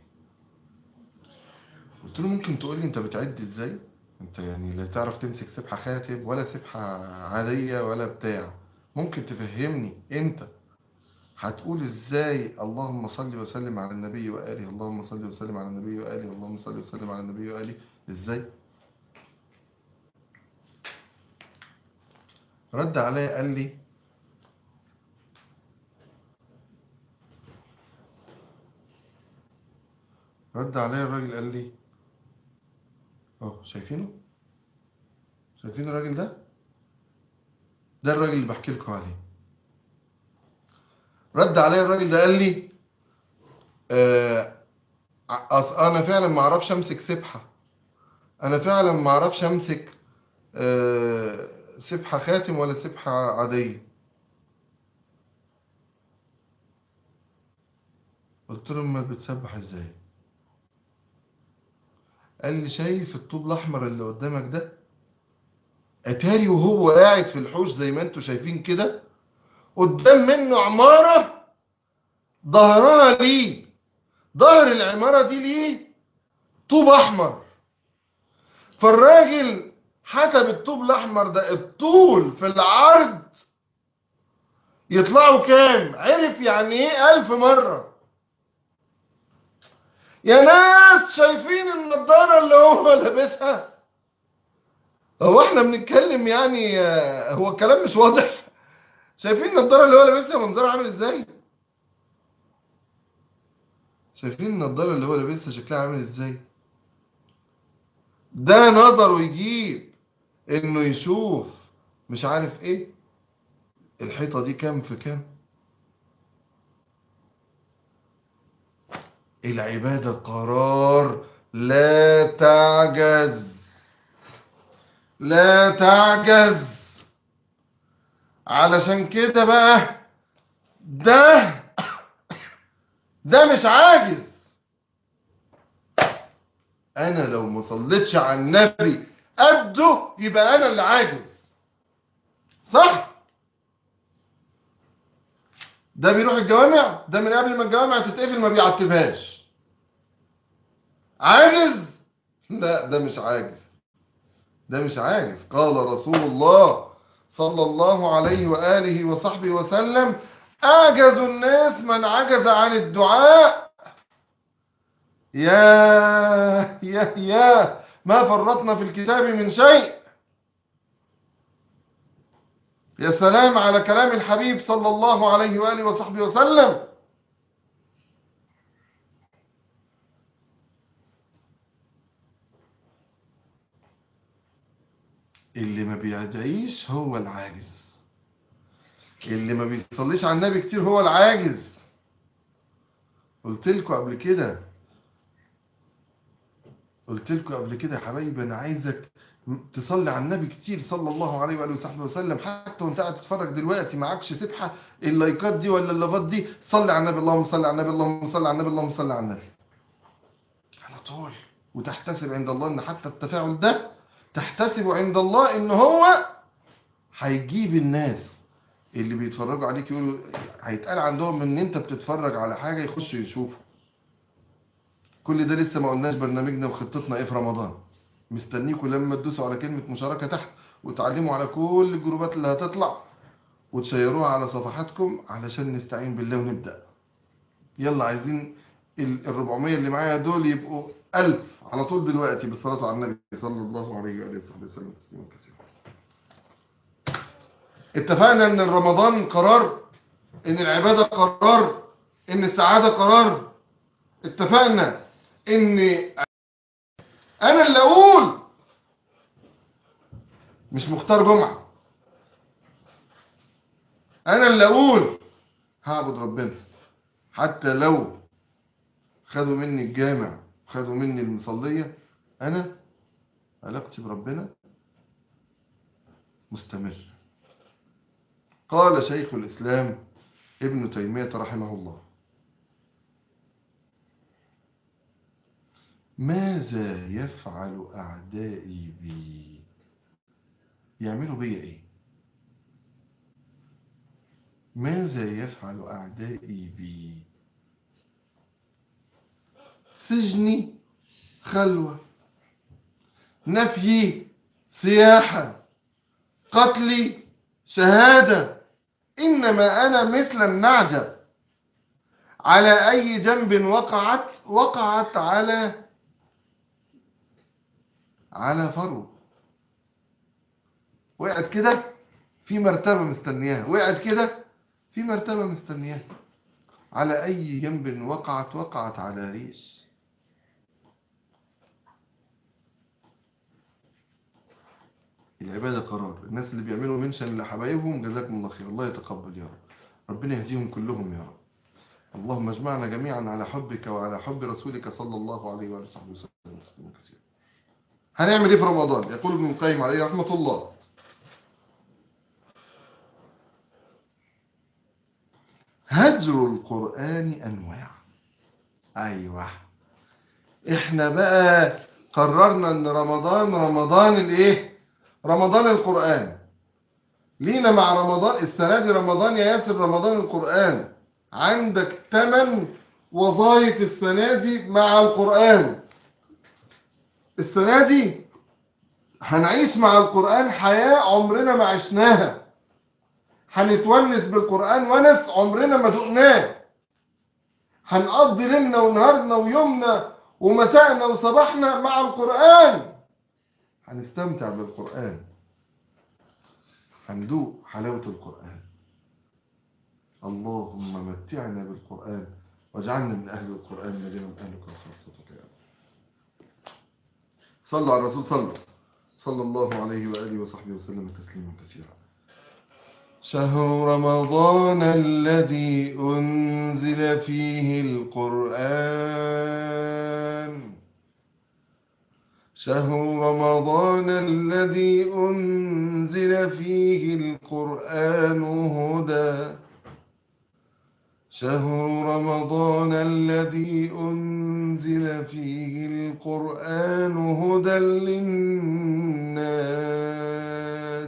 قلت له ممكن تقول لي انت بتعد ازاي انت يعني لا تعرف تمسك سبحة خاتم ولا سبحة عادية ولا بتاع ممكن تفهمني انت هتقول ازاي اللهم صل وسلم على النبي وآله اللهم صل وسلم على النبي وآله اللهم صل وسلم على النبي وآله ازاي رد عليا قال لي رد عليا الراجل قال لي اهو شايفينه شايفين الراجل ده ده الراجل اللي بحكي لكم عليه رد عليا الراجل ده قال لي آه انا فعلا ما اعرفش امسك سبحه انا فعلا ما اعرفش امسك آه سبحه خاتم ولا سبحه عاديه قلت له ما بتسبح ازاي قال لي شايف الطوب الاحمر اللي قدامك ده اتاري وهو قاعد في الحوش زي ما انتم شايفين كده قدام منه عمارة ظهرها ليه ظهر العمارة دي ليه طوب احمر فالراجل حسب الطوب الاحمر ده الطول في العرض يطلعوا كام عرف يعني ايه الف مرة يا ناس شايفين النضارة اللي هو لابسها هو احنا بنتكلم يعني هو الكلام مش واضح شايفين النضاره اللي هو لابسها منظرها عامل ازاي شايفين النضاره اللي هو لابسها شكلها عامل ازاي ده نظره يجيب انه يشوف مش عارف ايه الحيطه دي كام في كام العباده قرار لا تعجز لا تعجز علشان كده بقى ده ده مش عاجز انا لو ما صليتش على النبي قده يبقى انا اللي عاجز صح ده بيروح الجوامع ده من قبل ما الجوامع تتقفل ما بيعتبهاش عاجز لا ده مش عاجز ده مش عاجز قال رسول الله صلى الله عليه وآله وصحبه وسلم أعجز الناس من عجز عن الدعاء يا يا يا ما فرطنا في الكتاب من شيء يا سلام على كلام الحبيب صلى الله عليه وآله وصحبه وسلم اللي ما بيدعيش هو العاجز اللي ما بيصليش على النبي كتير هو العاجز قلت لكم قبل كده قلت لكم قبل كده يا حبايبي انا عايزك تصلي على النبي كتير صلى الله عليه واله وصحبه وسلم حتى وانت قاعد تتفرج دلوقتي معكش تبحث اللايكات دي ولا اللافات دي صلي على النبي اللهم صل على النبي اللهم صل على النبي اللهم صل على النبي على طول وتحتسب عند الله ان حتى التفاعل ده تحتسب عند الله ان هو هيجيب الناس اللي بيتفرجوا عليك يقولوا هيتقال عندهم ان انت بتتفرج على حاجة يخشوا يشوفوا كل ده لسه ما قلناش برنامجنا وخطتنا ايه في رمضان مستنيكم لما تدوسوا على كلمة مشاركة تحت وتعلموا على كل الجروبات اللي هتطلع وتشيروها على صفحاتكم علشان نستعين بالله ونبدأ يلا عايزين ال 400 اللي معايا دول يبقوا 1000 على طول دلوقتي بالصلاة على النبي صلى الله عليه وآله وصحبه وسلم تسليما كثيرا اتفقنا ان رمضان قرار ان العبادة قرار ان السعادة قرار اتفقنا ان انا اللي اقول مش مختار جمعة انا اللي اقول هعبد ربنا حتى لو خدوا مني الجامع خدوا مني المصلية انا علاقتي بربنا مستمر قال شيخ الاسلام ابن تيمية رحمه الله ماذا يفعل أعدائي بي يعملوا بي إيه ماذا يفعل أعدائي بي سجني خلوة نفيي سياحة قتلي شهادة إنما أنا مثل النعجة على أي جنب وقعت وقعت على على فرو وقعت كده في مرتبة مستنياها وقعت كده في مرتبة مستنياها على أي جنب وقعت وقعت على ريش العبادة قرار الناس اللي بيعملوا منشن لحبايبهم جزاكم الله خير الله يتقبل يا رب ربنا يهديهم كلهم يا رب اللهم اجمعنا جميعا على حبك وعلى حب رسولك صلى الله عليه وآله وصحبه وسلم تسليما كثيرا هنعمل ايه في رمضان يقول ابن القيم عليه رحمة الله هجر القرآن أنواع أيوة احنا بقى قررنا ان رمضان رمضان الايه رمضان القرآن لينا مع رمضان السنة دي رمضان يا ياسر رمضان القرآن عندك ثمان وظائف السنة دي مع القرآن السنة دي هنعيش مع القرآن حياة عمرنا ما عشناها هنتونس بالقرآن ونس عمرنا ما دقناه هنقضي ليلنا ونهارنا ويومنا ومساءنا وصباحنا مع القرآن هنستمتع بالقرآن هندوق حلاوة القرآن اللهم متعنا بالقرآن واجعلنا من أهل القرآن الذين هم أهلك وخاصتك يا رب صلوا على الرسول صلوا صلى الله عليه وآله وصحبه وسلم تسليما كثيرا شهر رمضان الذي أنزل فيه القرآن شهر رمضان الذي أنزل فيه القرآن هدى شهر رمضان الذي أنزل فيه القرآن هدى للناس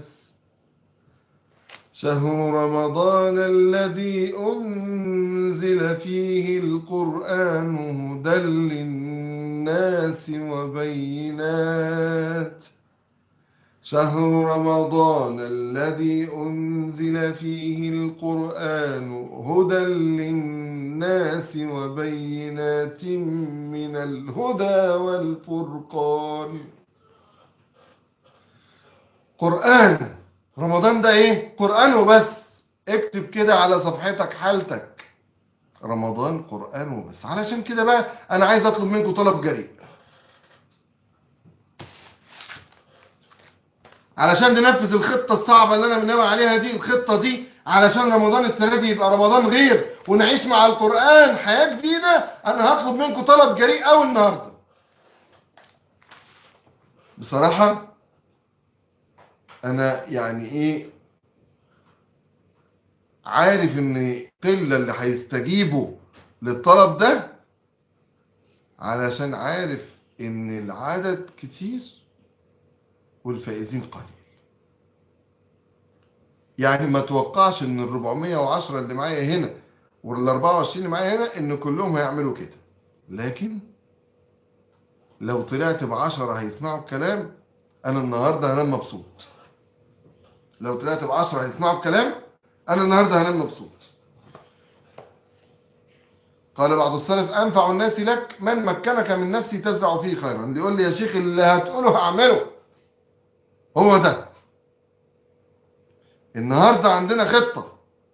شهر رمضان الذي أنزل فيه القرآن هدى للناس وبينات شهر رمضان الذي أنزل فيه القرآن هدى للناس وبينات من الهدى والفرقان قرآن رمضان ده ايه قرآن وبس اكتب كده على صفحتك حالتك رمضان قرآن وبس علشان كده بقى انا عايز اطلب منكم طلب جريء علشان ننفذ الخطة الصعبة اللي انا بناوي عليها دي الخطة دي علشان رمضان السنة دي يبقى رمضان غير ونعيش مع القرآن حياة جديدة انا هطلب منكم طلب جريء قوي النهاردة بصراحة انا يعني ايه عارف ان قلة اللي هيستجيبوا للطلب ده علشان عارف ان العدد كتير والفائزين قليل يعني ما توقعش ان ال 410 اللي معايا هنا وال 24 اللي معايا هنا ان كلهم هيعملوا كده لكن لو طلعت بعشرة هيسمعوا الكلام انا النهاردة هنام مبسوط لو طلعت بعشرة هيسمعوا الكلام انا النهاردة هنام مبسوط قال بعض السلف انفع الناس لك من مكنك من نفسي تزرع فيه خيرا اللي يقول لي يا شيخ اللي هتقوله هعمله هو ده النهاردة عندنا خطة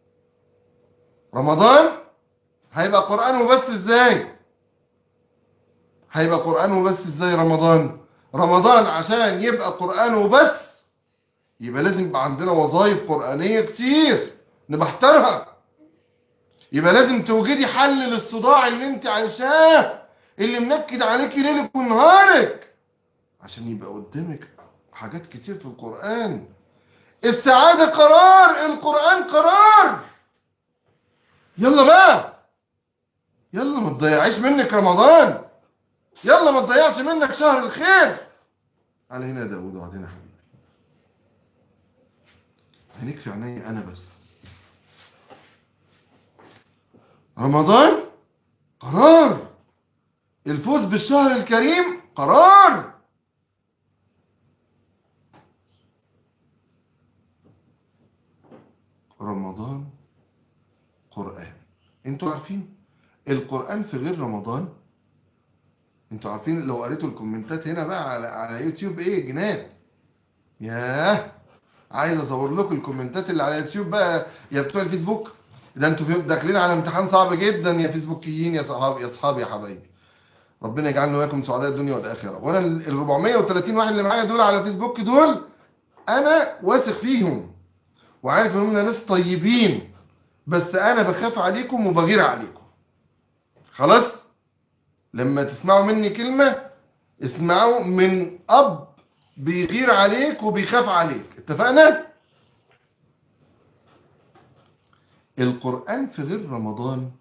رمضان هيبقى قرآن وبس ازاي هيبقى قرآن وبس ازاي رمضان رمضان عشان يبقى قرآن وبس يبقى لازم يبقى عندنا وظائف قرآنية كتير نبحترها يبقى لازم توجدي حل للصداع اللي انت عايشاه اللي منكد عليكي ليلك ونهارك عشان يبقى قدامك حاجات كتير في القرآن السعادة قرار القرآن قرار يلا بقى يلا ما تضيعيش منك رمضان يلا ما تضيعش منك شهر الخير على هنا داود وعلى هنا حبيبي عينيك في عيني انا بس رمضان قرار الفوز بالشهر الكريم قرار رمضان قرآن انتوا عارفين القرآن في غير رمضان انتوا عارفين لو قريتوا الكومنتات هنا بقى على, على يوتيوب ايه جنان ياه عايز اصور لكم الكومنتات اللي على يوتيوب بقى يا بتوع الفيسبوك ده انتوا في- داخلين على امتحان صعب جدا يا فيسبوكيين يا صحابي يا اصحابي يا حبايبي ربنا يجعلنا وياكم سعداء الدنيا والاخره وانا ال 430 واحد اللي معايا دول على فيسبوك دول انا واثق فيهم وعارف ان هم ناس طيبين بس انا بخاف عليكم وبغير عليكم خلاص لما تسمعوا مني كلمة اسمعوا من اب بيغير عليك وبيخاف عليك اتفقنا القرآن في غير رمضان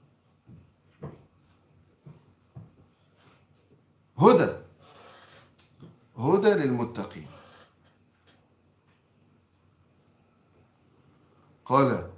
هدى هدى للمتقين قال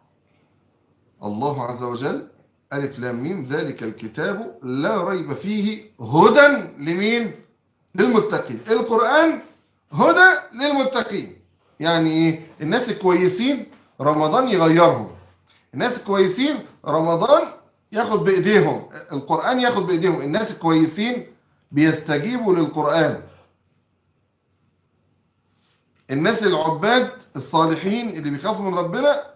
الله عز وجل ألف لام ميم ذلك الكتاب لا ريب فيه هدى لمين للمتقين القرآن هدى للمتقين يعني ايه الناس الكويسين رمضان يغيرهم الناس الكويسين رمضان ياخد بإيديهم القرآن ياخد بإيديهم الناس الكويسين بيستجيبوا للقرآن الناس العباد الصالحين اللي بيخافوا من ربنا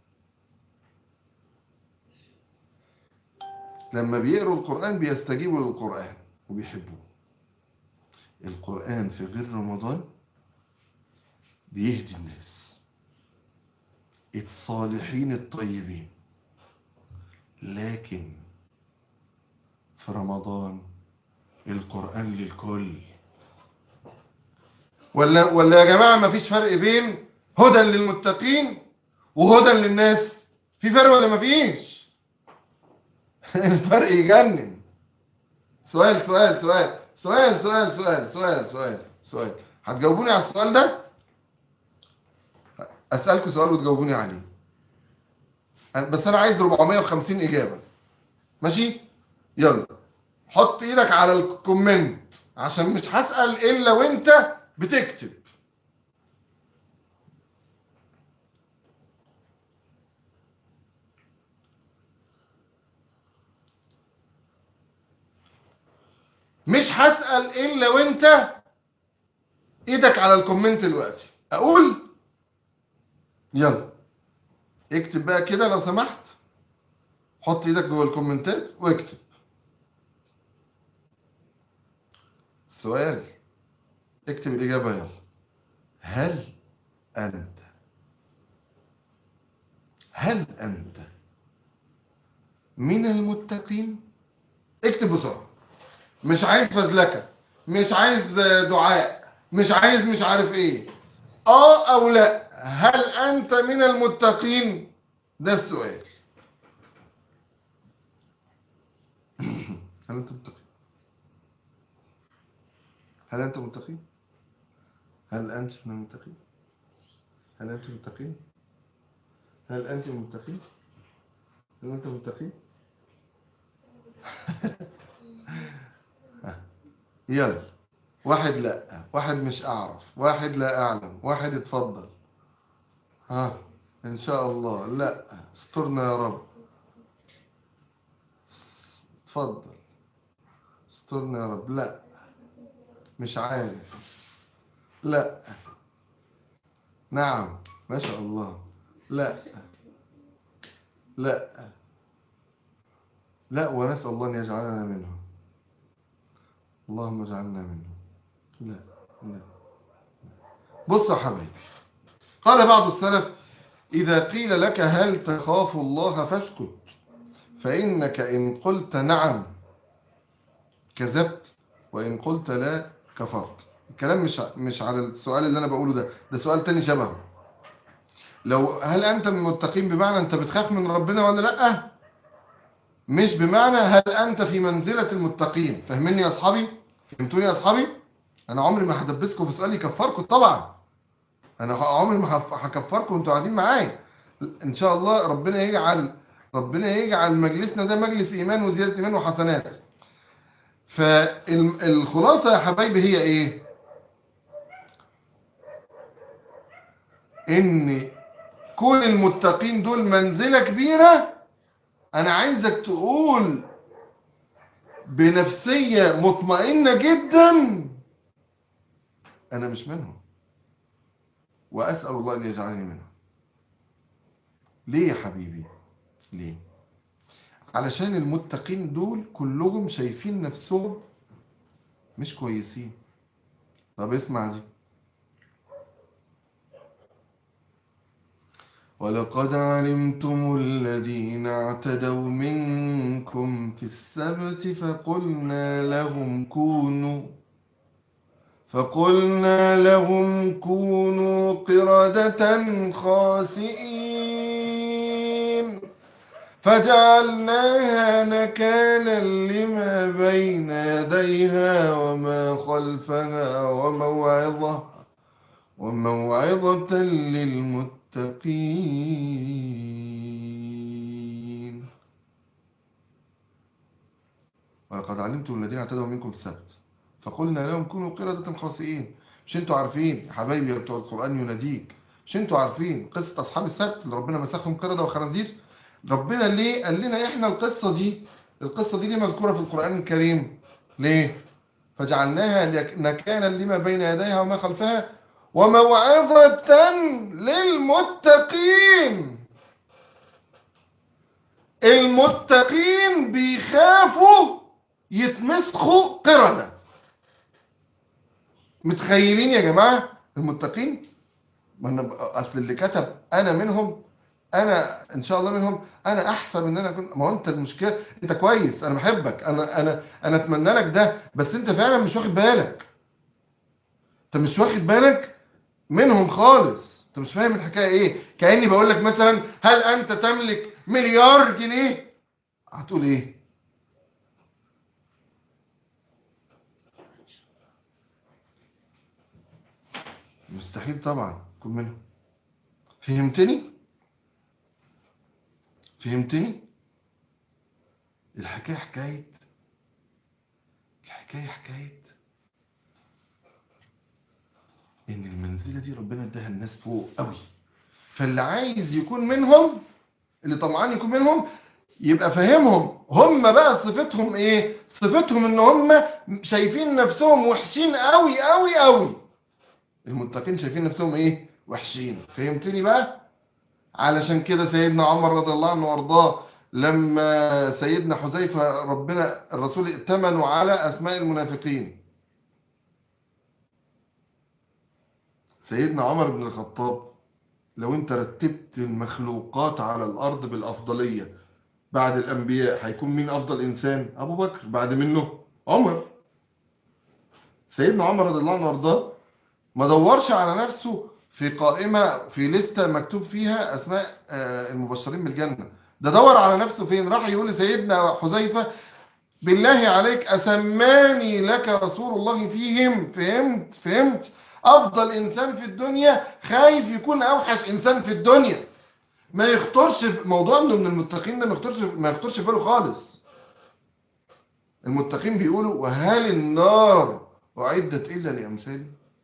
لما بيقروا القرآن بيستجيبوا للقرآن وبيحبوه القرآن في غير رمضان بيهدي الناس الصالحين الطيبين لكن في رمضان القرآن للكل ولا ولا يا جماعة ما فيش فرق بين هدى للمتقين وهدى للناس في فرق ولا ما فيش الفرق يجنن سؤال سؤال سؤال سؤال سؤال سؤال سؤال سؤال سؤال هتجاوبوني على السؤال ده اسالكم سؤال وتجاوبوني عليه بس انا عايز 450 اجابه ماشي يلا حط ايدك على الكومنت عشان مش هسال الا وانت بتكتب مش هسأل إلا وانت ايدك على الكومنت دلوقتي اقول يلا اكتب بقى كده لو سمحت حط ايدك جوه الكومنتات واكتب السؤال اكتب الإجابة يلا هل أنت هل أنت من المتقين اكتب بسرعة مش عايز فزلكة مش عايز دعاء مش عايز مش عارف ايه اه او لا هل انت من المتقين ده السؤال هل انت متقي هل انت متقي هل انت من المتقين هل انت متقين هل انت متقين هل انت متقين يلا واحد لا واحد مش اعرف واحد لا اعلم واحد اتفضل ها ان شاء الله لا استرنا يا رب اتفضل استرنا يا رب لا مش عارف لا نعم ما شاء الله لا لا لا ونسأل الله أن يجعلنا منهم اللهم اجعلنا منهم لا لا بص يا حبيبي قال بعض السلف إذا قيل لك هل تخاف الله فاسكت فإنك إن قلت نعم كذبت وإن قلت لا كفرت الكلام مش مش على السؤال اللي أنا بقوله ده ده سؤال تاني شبهه لو هل أنت من المتقين بمعنى أنت بتخاف من ربنا ولا لأ مش بمعنى هل أنت في منزلة المتقين فاهميني يا أصحابي فهمتوني يا أصحابي أنا عمري ما هدبسكم في سؤال يكفركم طبعا أنا عمري ما هكفركم وأنتوا قاعدين معايا إن شاء الله ربنا يجعل ربنا يجعل مجلسنا ده مجلس إيمان وزيادة إيمان وحسنات فالخلاصة يا حبايبي هي إيه إن كل المتقين دول منزلة كبيرة أنا عايزك تقول بنفسية مطمئنة جدا أنا مش منهم وأسأل الله أن يجعلني منهم ليه يا حبيبي ليه علشان المتقين دول كلهم شايفين نفسهم مش كويسين طب اسمع دي ولقد علمتم الذين اعتدوا منكم في السبت فقلنا لهم كونوا فقلنا لهم كونوا قردة خاسئين فجعلناها نكالا لما بين يديها وما خلفها وموعظة وموعظة للمتقين ولقد علمتم الذين اعتدوا منكم السبت فقلنا لهم كونوا قردة خاسئين مش انتوا عارفين يا حبايبي يا بتوع القرآن يناديك مش انتوا عارفين قصة أصحاب السبت اللي ربنا مسخهم قردة وخنازير ربنا ليه قال لنا احنا القصة دي القصة دي ليه مذكورة في القرآن الكريم ليه فجعلناها نكالا لما بين يديها وما خلفها وموعظة للمتقين المتقين بيخافوا يتمسخوا قردة متخيلين يا جماعة المتقين ما انا اصل اللي كتب انا منهم انا ان شاء الله منهم انا احسن من انا اكون ما هو انت المشكله انت كويس انا بحبك انا انا انا اتمنى لك ده بس انت فعلا مش واخد بالك انت مش واخد بالك منهم خالص انت مش فاهم الحكايه ايه كاني بقول لك مثلا هل انت تملك مليار جنيه هتقول ايه مستحيل طبعا تكون منهم فهمتني فهمتني الحكايه حكايه الحكايه حكايه ان المنزله دي ربنا اداها الناس فوق قوي فاللي عايز يكون منهم اللي طمعان يكون منهم يبقى فاهمهم هم بقى صفتهم ايه صفتهم ان هم شايفين نفسهم وحشين قوي قوي قوي المتقين شايفين نفسهم ايه وحشين فهمتني بقى علشان كده سيدنا عمر رضي الله عنه وارضاه لما سيدنا حذيفه ربنا الرسول ائتمنوا على اسماء المنافقين سيدنا عمر بن الخطاب لو انت رتبت المخلوقات على الارض بالافضليه بعد الانبياء هيكون مين افضل انسان ابو بكر بعد منه عمر سيدنا عمر رضي الله عنه وارضاه ما دورش على نفسه في قائمه في لسته مكتوب فيها اسماء آه، المبشرين بالجنه ده دور على نفسه فين راح يقول لسيدنا حذيفه بالله عليك اسماني لك رسول الله فيهم فهمت فهمت افضل انسان في الدنيا خايف يكون اوحش انسان في الدنيا ما يخطرش في- موضوع انه من المتقين ده ما يخطرش ما يخطرش في باله خالص المتقين بيقولوا وهل النار اعدت الا لامثالي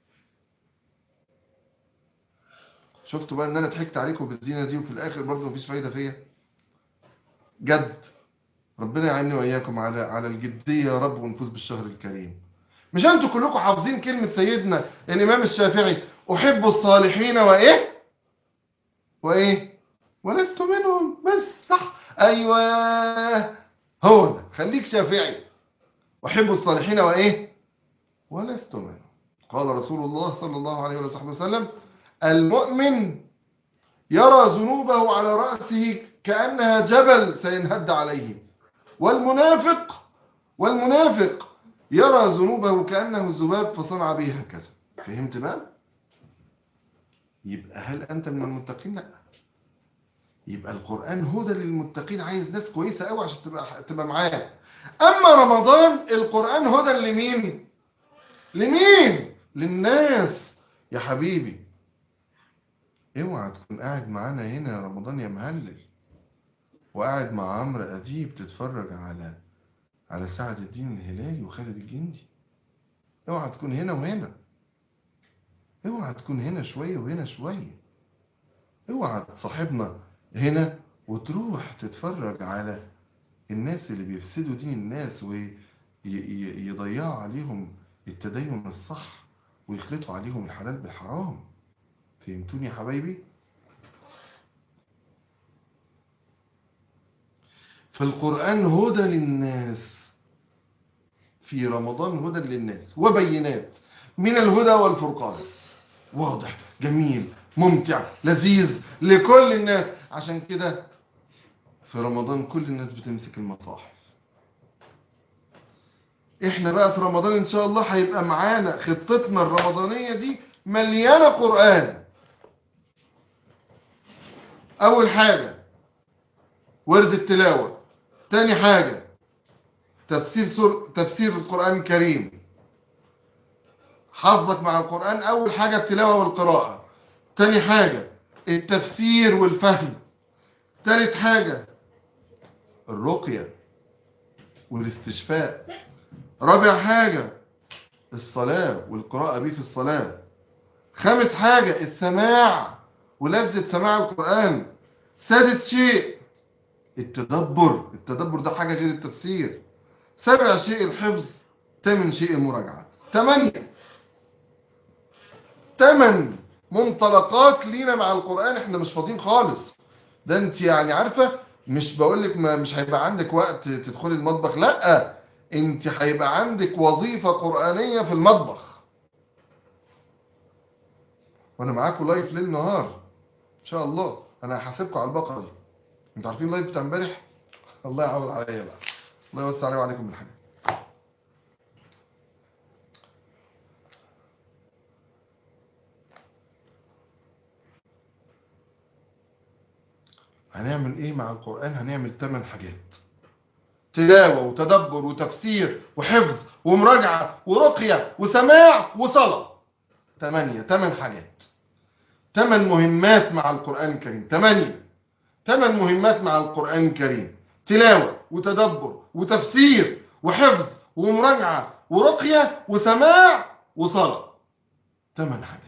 شفتوا بقى ان انا ضحكت عليكم بالزينه دي وفي الاخر برضه مفيش فايده فيا جد ربنا يعيني واياكم على على الجديه يا رب ونفوز بالشهر الكريم مش انتوا كلكم حافظين كلمه سيدنا الامام الشافعي احب الصالحين وايه وايه ولست منهم بس صح ايوه هو ده خليك شافعي احب الصالحين وايه ولست منهم قال رسول الله صلى الله عليه وصحبه وسلم المؤمن يرى ذنوبه على رأسه كأنها جبل سينهد عليه والمنافق والمنافق يرى ذنوبه كأنه ذباب فصنع به هكذا فهمت بقى يبقى هل أنت من المتقين لا يبقى القرآن هدى للمتقين عايز ناس كويسة قوي عشان تبقى تبقى معاه أما رمضان القرآن هدى لمين لمين للناس يا حبيبي اوعى تكون قاعد معانا هنا يا رمضان يا مهلل وقاعد مع عمرو أديب تتفرج على على سعد الدين الهلالي وخالد الجندي اوعى تكون هنا وهنا اوعى تكون هنا شوية وهنا شوية اوعى تصاحبنا هنا وتروح تتفرج على الناس اللي بيفسدوا دين الناس ويضيعوا عليهم التدين الصح ويخلطوا عليهم الحلال بالحرام فهمتوني يا حبايبي فالقرآن هدى للناس في رمضان هدى للناس وبينات من الهدى والفرقان واضح جميل ممتع لذيذ لكل الناس عشان كده في رمضان كل الناس بتمسك المصاحف احنا بقى في رمضان ان شاء الله هيبقى معانا خطتنا الرمضانية دي مليانة قرآن اول حاجة ورد التلاوة تاني حاجة تفسير سور تفسير القرآن الكريم حظك مع القرآن أول حاجة التلاوة والقراءة تاني حاجة التفسير والفهم تالت حاجة الرقية والاستشفاء رابع حاجة الصلاة والقراءة بيه في الصلاة خامس حاجة السماع ولذة سماع القرآن سادس شيء التدبر التدبر ده حاجة غير التفسير سبع شيء الحفظ ثامن شيء المراجعة ثمانية ثمن منطلقات لينا مع القرآن احنا مش فاضيين خالص ده انت يعني عارفة مش بقولك ما مش هيبقى عندك وقت تدخلي المطبخ لا انت هيبقى عندك وظيفة قرآنية في المطبخ وانا معاكم لايف ليل نهار ان شاء الله انا هحاسبكم على البقرة دي انتوا عارفين اللايف بتاع امبارح الله يعوض عليا بقى الله يوسع عليه وعليكم بالحاجة هنعمل ايه مع القرآن هنعمل ثمان حاجات تلاوة وتدبر وتفسير وحفظ ومراجعة ورقية وسماع وصلاة ثمانية ثمان حاجات ثمان مهمات مع القرآن الكريم ثمانية ثمان مهمات مع القرآن الكريم تلاوة وتدبر وتفسير وحفظ ومراجعة ورقية وسماع وصلاة ثمان حاجات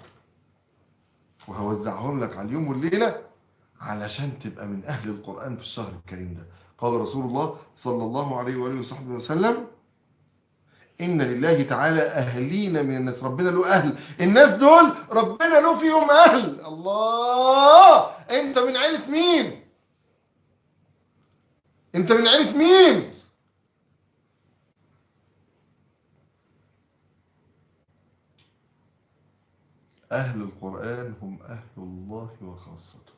وهوزعهم لك على اليوم والليلة علشان تبقى من أهل القرآن في الشهر الكريم ده قال رسول الله صلى الله عليه وآله وصحبه وسلم إن لله تعالى أهلين من الناس ربنا له أهل الناس دول ربنا له فيهم أهل الله أنت من عيلة مين أنت من عيلة مين أهل القرآن هم أهل الله وخاصته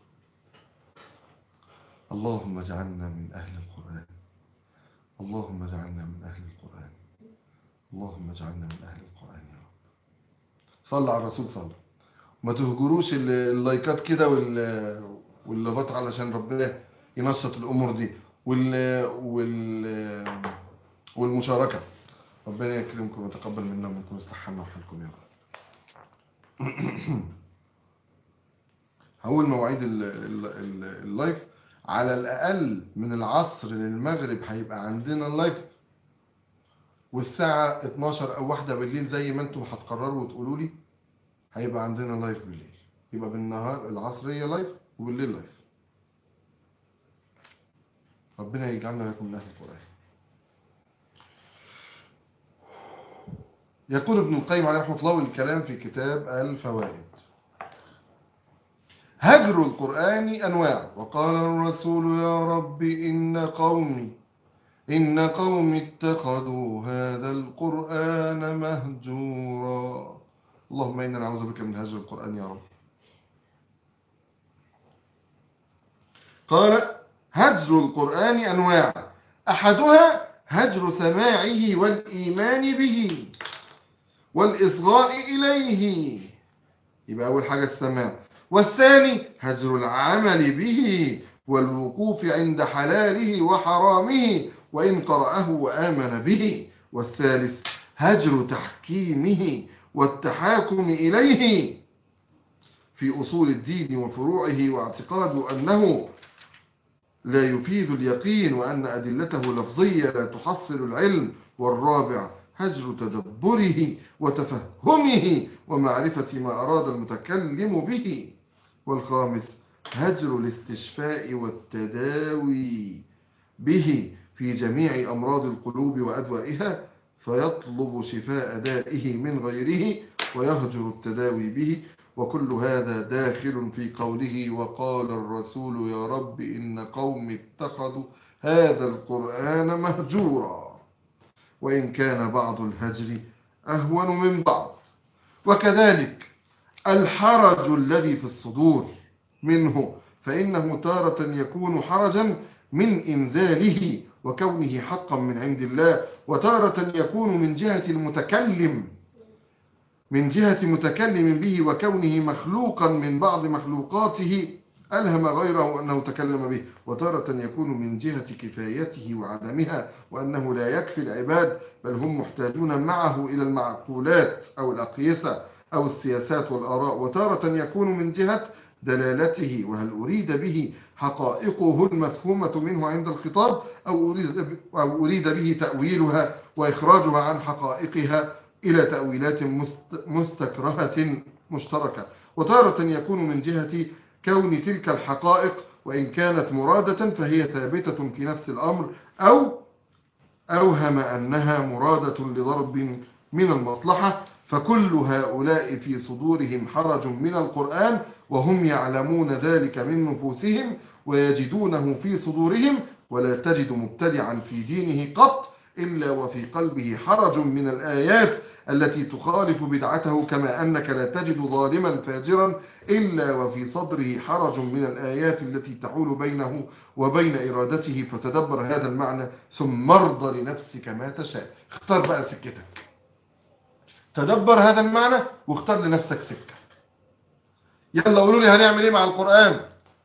اللهم اجعلنا من أهل القرآن اللهم اجعلنا من أهل القرآن اللهم اجعلنا من أهل القرآن يا رب صلى على الرسول صلى ما تهجروش ال- اللايكات كده وال واللافات علشان ربنا ينشط الأمور دي وال وال والمشاركة ربنا يكرمكم ويتقبل منا ومنكم استحنا وحالكم يا رب هقول مواعيد ال- ال- ال- اللايف على الأقل من العصر للمغرب هيبقى عندنا اللايف والساعة 12 أو واحدة بالليل زي ما انتم هتقرروا وتقولوا لي هيبقى عندنا لايف بالليل يبقى بالنهار العصرية لايف وبالليل لايف ربنا يجعلنا ويكون من أهل القرآن يقول ابن القيم عليه رحمة الله والكلام في كتاب الفوائد هجر القرآن أنواع وقال الرسول يا رب إن قومي إن قومي اتخذوا هذا القرآن مهجورا اللهم إنا نعوذ بك من هجر القرآن يا رب قال هجر القرآن أنواع أحدها هجر سماعه والإيمان به والإصغاء إليه يبقى أول حاجة السماع والثاني هجر العمل به والوقوف عند حلاله وحرامه وإن قرأه وآمن به والثالث هجر تحكيمه والتحاكم إليه في أصول الدين وفروعه واعتقاد أنه لا يفيد اليقين وأن أدلته لفظية لا تحصل العلم والرابع هجر تدبره وتفهمه ومعرفة ما أراد المتكلم به والخامس هجر الاستشفاء والتداوي به في جميع أمراض القلوب وأدوائها فيطلب شفاء دائه من غيره ويهجر التداوي به وكل هذا داخل في قوله وقال الرسول يا رب إن قوم اتخذوا هذا القرآن مهجورا وإن كان بعض الهجر أهون من بعض وكذلك الحرج الذي في الصدور منه فإنه تارة يكون حرجا من إنزاله وكونه حقا من عند الله وتارة يكون من جهة المتكلم من جهة متكلم به وكونه مخلوقا من بعض مخلوقاته ألهم غيره أنه تكلم به وتارة يكون من جهة كفايته وعدمها وأنه لا يكفي العباد بل هم محتاجون معه إلى المعقولات أو الأقيسة أو السياسات والآراء وتارة يكون من جهة دلالته وهل أريد به حقائقه المفهومة منه عند الخطاب أو أريد, أو أريد به تأويلها وإخراجها عن حقائقها إلى تأويلات مستكرهة مشتركة وتارة يكون من جهة كون تلك الحقائق وإن كانت مرادة فهي ثابتة في نفس الأمر أو أوهم أنها مرادة لضرب من المصلحة فكل هؤلاء في صدورهم حرج من القرآن وهم يعلمون ذلك من نفوسهم ويجدونه في صدورهم ولا تجد مبتدعا في دينه قط إلا وفي قلبه حرج من الآيات التي تخالف بدعته كما أنك لا تجد ظالما فاجرا إلا وفي صدره حرج من الآيات التي تحول بينه وبين إرادته فتدبر هذا المعنى ثم ارضى لنفسك ما تشاء اختار بقى سكتك تدبر هذا المعنى واختار لنفسك سكة يلا قولوا لي هنعمل ايه مع القرآن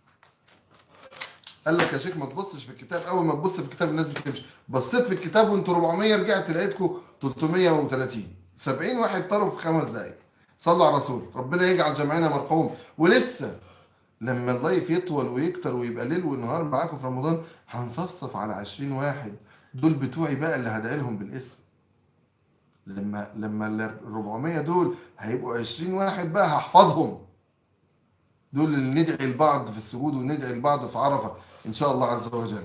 قال لك يا شيخ ما تبصش في الكتاب اول ما تبص في الكتاب الناس بتمشي بصيت في الكتاب وانتوا 400 رجعت لقيتكم 330 70 واحد طاروا في خمس دقايق صلوا على الرسول ربنا يجعل جمعنا مرحوم ولسه لما اللايف يطول ويكتر ويبقى ليل ونهار معاكم في رمضان هنصفصف على 20 واحد دول بتوعي بقى اللي هدعي لهم بالاسم لما لما ال 400 دول هيبقوا 20 واحد بقى هحفظهم دول اللي ندعي لبعض في السجود وندعي لبعض في عرفة إن شاء الله عز وجل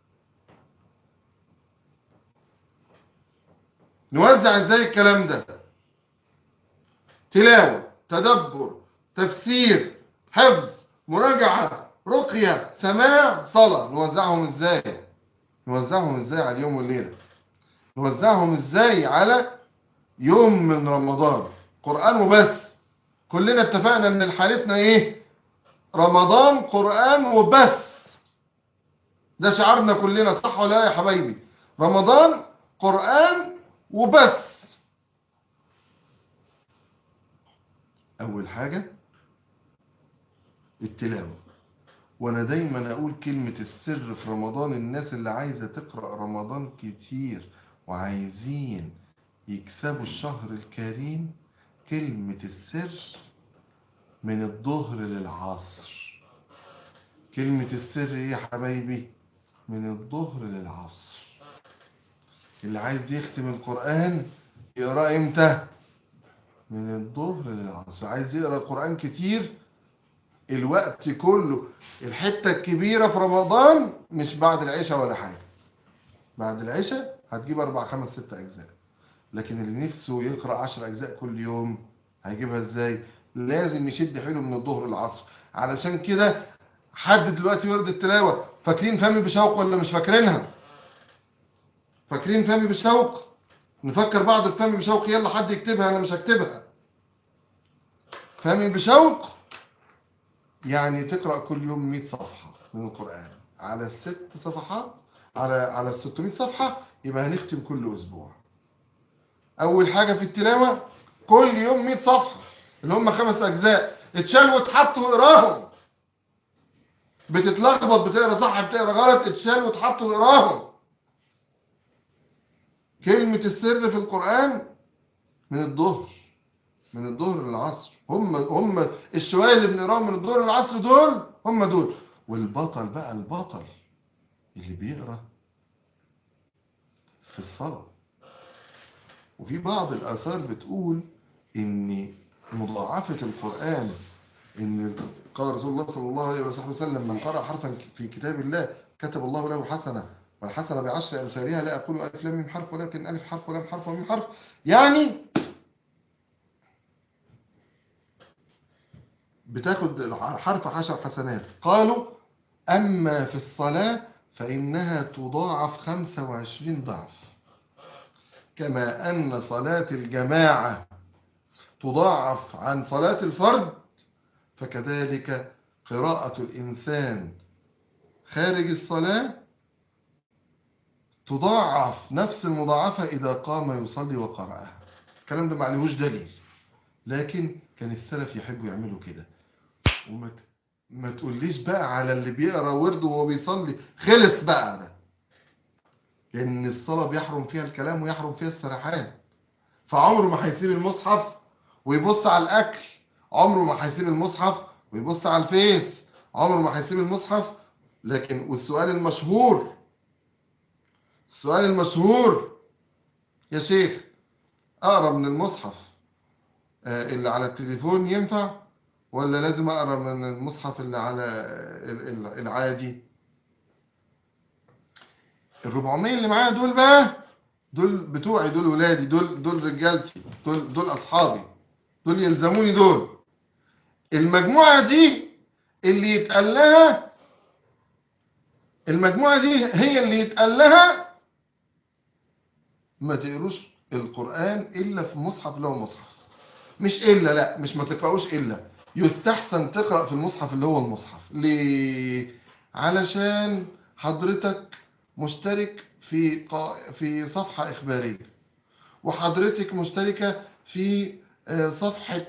نوزع ازاي الكلام ده تلاوة تدبر تفسير حفظ مراجعة رقية سماع صلاة نوزعهم ازاي نوزعهم ازاي على اليوم والليلة نوزعهم ازاي على يوم من رمضان قرآن وبس كلنا اتفقنا ان حالتنا ايه رمضان قرآن وبس ده شعارنا كلنا صح ولا لا يا حبايبي رمضان قرآن وبس اول حاجة التلاوة وانا دايما اقول كلمة السر في رمضان الناس اللي عايزة تقرأ رمضان كتير وعايزين يكسبوا الشهر الكريم كلمة السر من الظهر للعصر كلمة السر ايه يا حبايبي من الظهر للعصر اللي عايز يختم القرآن يقرأ امتى من الظهر للعصر عايز يقرأ القرآن كتير الوقت كله الحتة الكبيرة في رمضان مش بعد العشاء ولا حاجة بعد العشاء هتجيب أربع خمس ست أجزاء لكن اللي نفسه يقرأ عشر أجزاء كل يوم هيجيبها إزاي لازم يشد حيله من الظهر للعصر علشان كده حد دلوقتي ورد التلاوة فاكرين فهمي بشوق ولا مش فاكرينها فاكرين فهمي بشوق نفكر بعض بفهمي بشوق يلا حد يكتبها أنا مش هكتبها فهمي بشوق يعني تقرأ كل يوم 100 صفحة من القرآن على الست صفحات على على ال 600 صفحة يبقى هنختم كل أسبوع أول حاجة في التلاوة كل يوم 100 صفحة اللي هم خمس أجزاء اتشال واتحط وقراهم بتتلخبط بتقرا صح بتقرا غلط اتشال واتحط وقراهم كلمة السر في القرآن من الظهر من الظهر للعصر هم هم الشوية اللي بنقراهم من الظهر للعصر دول هم دول والبطل بقى البطل اللي بيقرا في الصلاة وفي بعض الآثار بتقول إن مضاعفة القرآن إن قال رسول الله صلى الله عليه وسلم من قرأ حرفا في كتاب الله كتب الله له حسنة والحسنة بعشر أمثالها لا أقول ألف لام ميم حرف ولكن ألف حرف ولام حرف وميم حرف يعني بتاخد حرف عشر حسنات قالوا أما في الصلاة فإنها تضاعف 25 ضعف كما أن صلاة الجماعة تضاعف عن صلاة الفرد فكذلك قراءة الإنسان خارج الصلاة تضاعف نفس المضاعفة إذا قام يصلي وقرأها الكلام ده معلهوش دليل لكن كان السلف يحبوا يعملوا كده وما ما تقوليش بقى على اللي بيقرا ورد وهو بيصلي خلص بقى ده لان الصلاه بيحرم فيها الكلام ويحرم فيها السرحان فعمره ما هيسيب المصحف ويبص على الاكل عمره ما هيسيب المصحف ويبص على الفيس عمره ما هيسيب المصحف لكن والسؤال المشهور السؤال المشهور يا شيخ اقرا من المصحف اللي على التليفون ينفع ولا لازم اقرا من المصحف اللي على العادي ال 400 اللي معايا دول بقى دول بتوعي دول ولادي دول دول رجالتي دول دول اصحابي دول يلزموني دول المجموعه دي اللي يتقال لها المجموعه دي هي اللي يتقال لها ما تقروش القران الا في مصحف له مصحف مش الا لا مش ما تقراوش الا يستحسن تقرأ في المصحف اللي هو المصحف ليه؟ علشان حضرتك مشترك في قا... في صفحة إخبارية وحضرتك مشتركة في صفحة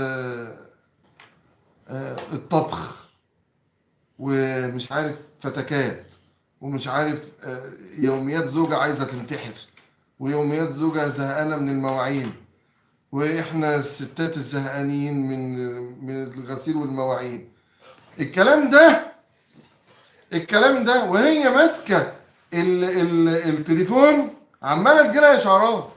الطبخ ومش عارف فتكات ومش عارف يوميات زوجة عايزة تنتحر ويوميات زوجة زهقانة من المواعين واحنا الستات الزهقانين من من الغسيل والمواعين الكلام ده الكلام ده وهي ماسكه ال ال التليفون عماله تجيلها اشعارات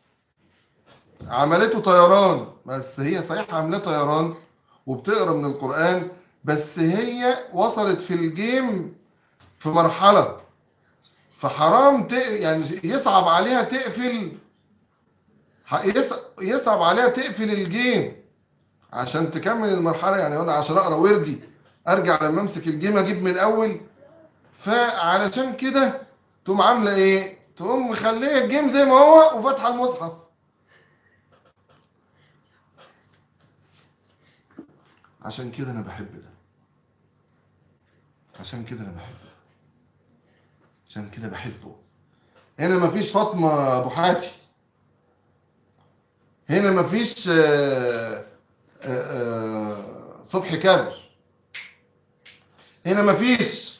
عملته طيران بس هي صحيح عاملاه طيران وبتقرا من القران بس هي وصلت في الجيم في مرحله فحرام ت... يعني يصعب عليها تقفل يصعب عليها تقفل الجيم عشان تكمل المرحلة يعني انا عشان اقرا وردي ارجع لما امسك الجيم اجيب من الاول فعلشان كده تقوم عامله ايه تقوم مخليه الجيم زي ما هو وفاتحه المصحف عشان كده انا بحب ده عشان كده انا بحبه عشان كده بحبه هنا مفيش فاطمة ابو حاتي هنا مفيش آه، آه، آه، صبحي كابر هنا مفيش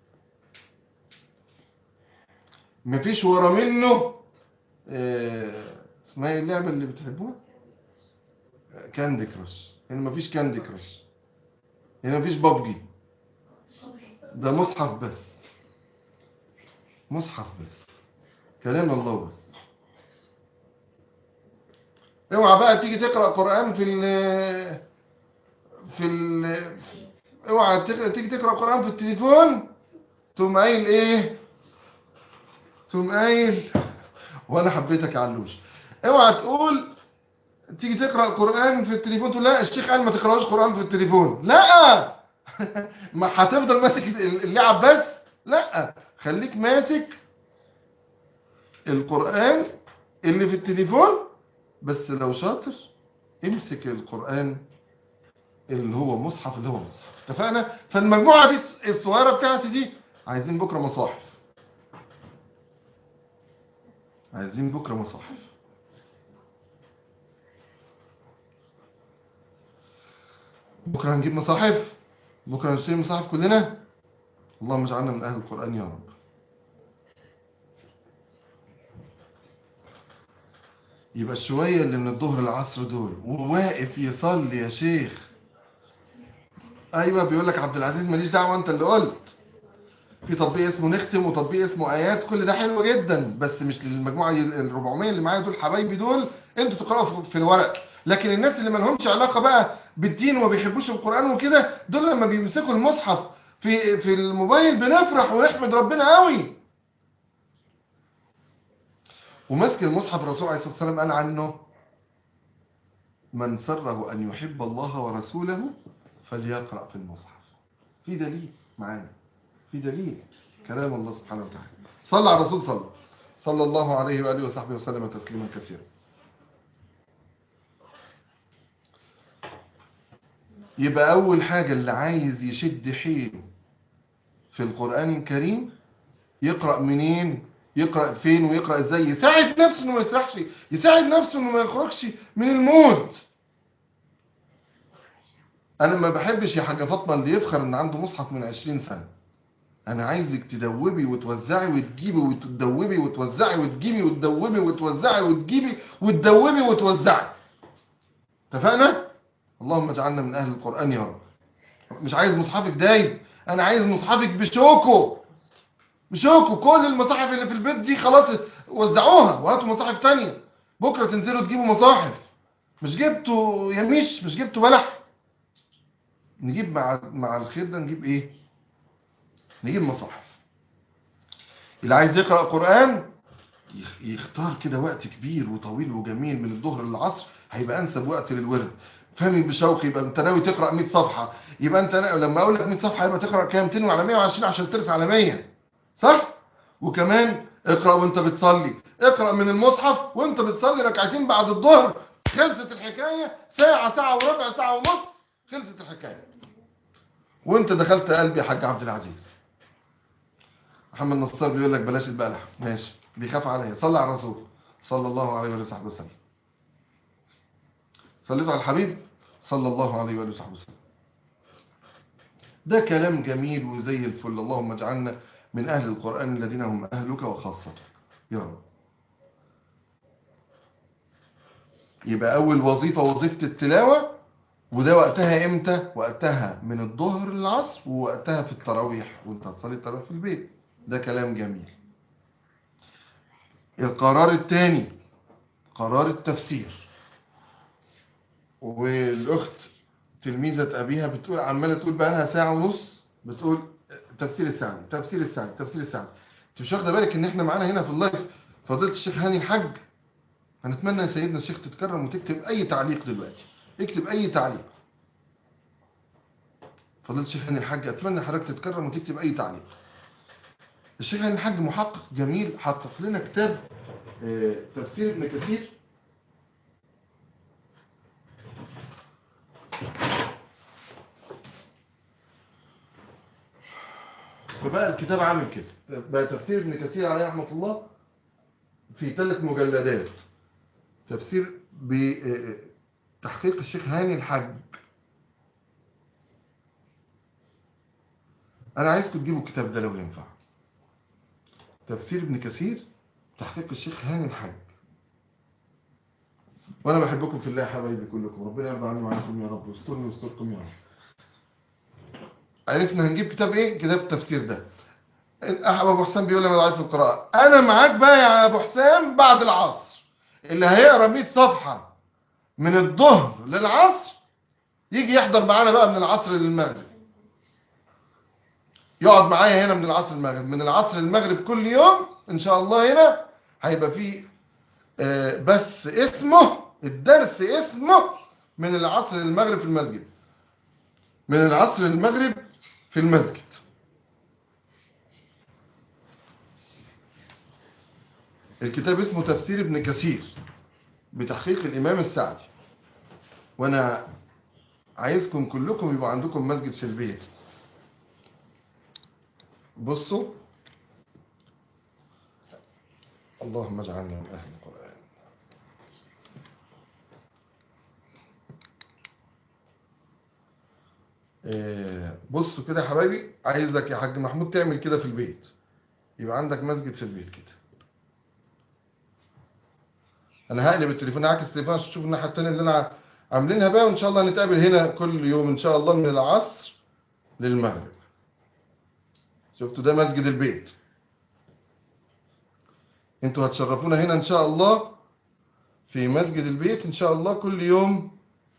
مفيش ورا منه آه، اسمها ايه اللعبة اللي بتحبوها كاندي كراش هنا مفيش كاندي كراش هنا مفيش بابجي ده مصحف بس مصحف بس كلام الله بس اوعى بقى تيجي تقرأ قرآن في ال في ال اوعى تق- تيجي تقرأ قرآن في التليفون تقوم قايل ايه تقوم قايل وانا حبيتك يا علوش اوعى تقول تيجي تقرأ قرآن في التليفون تقول لا الشيخ قال ما تقرأوش قرآن في التليفون لا ما هتفضل ماسك اللعب بس لا خليك ماسك القرآن اللي في التليفون بس لو شاطر امسك القرآن اللي هو مصحف اللي هو مصحف اتفقنا فالمجموعة دي الصغيرة بتاعتي دي عايزين بكرة مصاحف عايزين بكرة مصاحف بكرة هنجيب مصاحف بكرة نشتري مصاحف كلنا اللهم اجعلنا من أهل القرآن يا رب يبقى الشوية اللي من الظهر العصر دول وواقف يصلي يا شيخ ايوه بيقول لك عبد العزيز ماليش دعوه انت اللي قلت في تطبيق اسمه نختم وتطبيق اسمه ايات كل ده حلو جدا بس مش للمجموعه ال 400 اللي معايا دول حبايبي دول انتوا تقراوا في- في الورق لكن الناس اللي ما لهمش علاقه بقى بالدين وما بيحبوش القران وكده دول لما بيمسكوا المصحف في في الموبايل بنفرح ونحمد ربنا قوي ومسك المصحف الرسول عليه الصلاه والسلام قال عنه من سره ان يحب الله ورسوله فليقرأ في المصحف في دليل معانا في دليل كلام الله سبحانه وتعالى صلى على الرسول صلى صلى الله عليه وآله وصحبه وسلم تسليما كثيرا يبقى أول حاجة اللي عايز يشد حيله في القرآن الكريم يقرأ منين يقرأ فين ويقرأ ازاي يساعد نفسه انه ما يسرحش يساعد نفسه انه ما يخرجش من المود انا ما بحبش يا حاجه فاطمه اللي يفخر ان عنده مصحف من 20 سنه انا عايزك تدوبي وتوزعي وتجيبي وتدوبي وتوزعي وتجيبي وتدوبي وتوزعي وتجيبي وتدوبي وتوزعي اتفقنا اللهم اجعلنا من اهل القران يا رب مش عايز مصحفك دايب انا عايز مصحفك بشوكه بشوكه كل المصاحف اللي في البيت دي خلاص وزعوها وهاتوا مصاحف تانية بكره تنزلوا تجيبوا مصاحف مش جبتوا يميش مش جبتوا بلح نجيب مع مع الخير ده نجيب ايه نجيب مصاحف اللي عايز يقرأ قرآن يخ- يختار كده وقت كبير وطويل وجميل من الظهر للعصر هيبقى انسب وقت للورد فهمي بشوق يبقى انت ناوي تقرأ 100 صفحة يبقى انت نا... لما اقول لك 100 صفحة يبقى تقرأ كام 200 على 120 عشان ترسى على 100 صح وكمان اقرأ وانت بتصلي اقرأ من المصحف وانت بتصلي ركعتين بعد الظهر خلصت الحكاية ساعة ساعة وربع ساعة ونص خلصت الحكاية وانت دخلت قلبي يا حاج عبد العزيز محمد نصار بيقول لك بلاش البلح ماشي بيخاف عليا صلى على الرسول صلى الله عليه وآله وصحبه وسلم صليت على الحبيب صلى الله عليه وآله وصحبه وسلم ده كلام جميل وزي الفل اللهم اجعلنا من أهل القرآن الذين هم أهلك وخاصتك يا رب يبقى أول وظيفة وظيفة التلاوة وده وقتها امتى وقتها من الظهر للعصر ووقتها في التراويح وانت هتصلي التراويح في البيت ده كلام جميل القرار الثاني قرار التفسير والاخت تلميذة ابيها بتقول عمالة تقول بقى لها ساعة ونص بتقول تفسير السعدي تفسير السعدي تفسير السعدي انت مش واخده بالك ان احنا معانا هنا في اللايف فضيله الشيخ هاني الحاج هنتمنى يا سيدنا الشيخ تتكرم وتكتب اي تعليق دلوقتي اكتب اي تعليق فضيله الشيخ هاني الحاج اتمنى حضرتك تتكرم وتكتب اي تعليق الشيخ هاني الحاج محقق جميل حقق لنا كتاب آه، تفسير ابن كثير فبقى الكتاب عامل كده بقى تفسير ابن كثير عليه رحمة الله في ثلاث مجلدات تفسير بتحقيق الشيخ هاني الحج انا عايزكم تجيبوا الكتاب ده لو ينفع تفسير ابن كثير تحقيق الشيخ هاني الحج وانا بحبكم في الله يا حبايبي كلكم ربنا يرضى عني وعنكم يا رب ويسترني ويستركم يا رب عرفنا هنجيب كتاب ايه كتاب التفسير ده ابو حسام بيقول لي انا ضعيف القراءه انا معاك بقى يا ابو حسام بعد العصر اللي هيقرا 100 صفحه من الظهر للعصر يجي يحضر معانا بقى من العصر للمغرب يقعد معايا هنا من العصر للمغرب من العصر للمغرب كل يوم ان شاء الله هنا هيبقى فيه آه بس اسمه الدرس اسمه من العصر للمغرب في المسجد من العصر للمغرب في المسجد الكتاب اسمه تفسير ابن كثير بتحقيق الإمام السعدي وأنا عايزكم كلكم يبقى عندكم مسجد في البيت بصوا اللهم اجعلنا من أهل القرآن بصوا كده يا حبايبي عايزك يا حاج محمود تعمل كده في البيت يبقى عندك مسجد في البيت كده انا هقلب التليفون هعكس التليفون عشان تشوف الناحيه الثانيه اللي انا عاملينها بقى وان شاء الله نتقابل هنا كل يوم ان شاء الله من العصر للمغرب شفتوا ده مسجد البيت انتوا هتشرفونا هنا ان شاء الله في مسجد البيت ان شاء الله كل يوم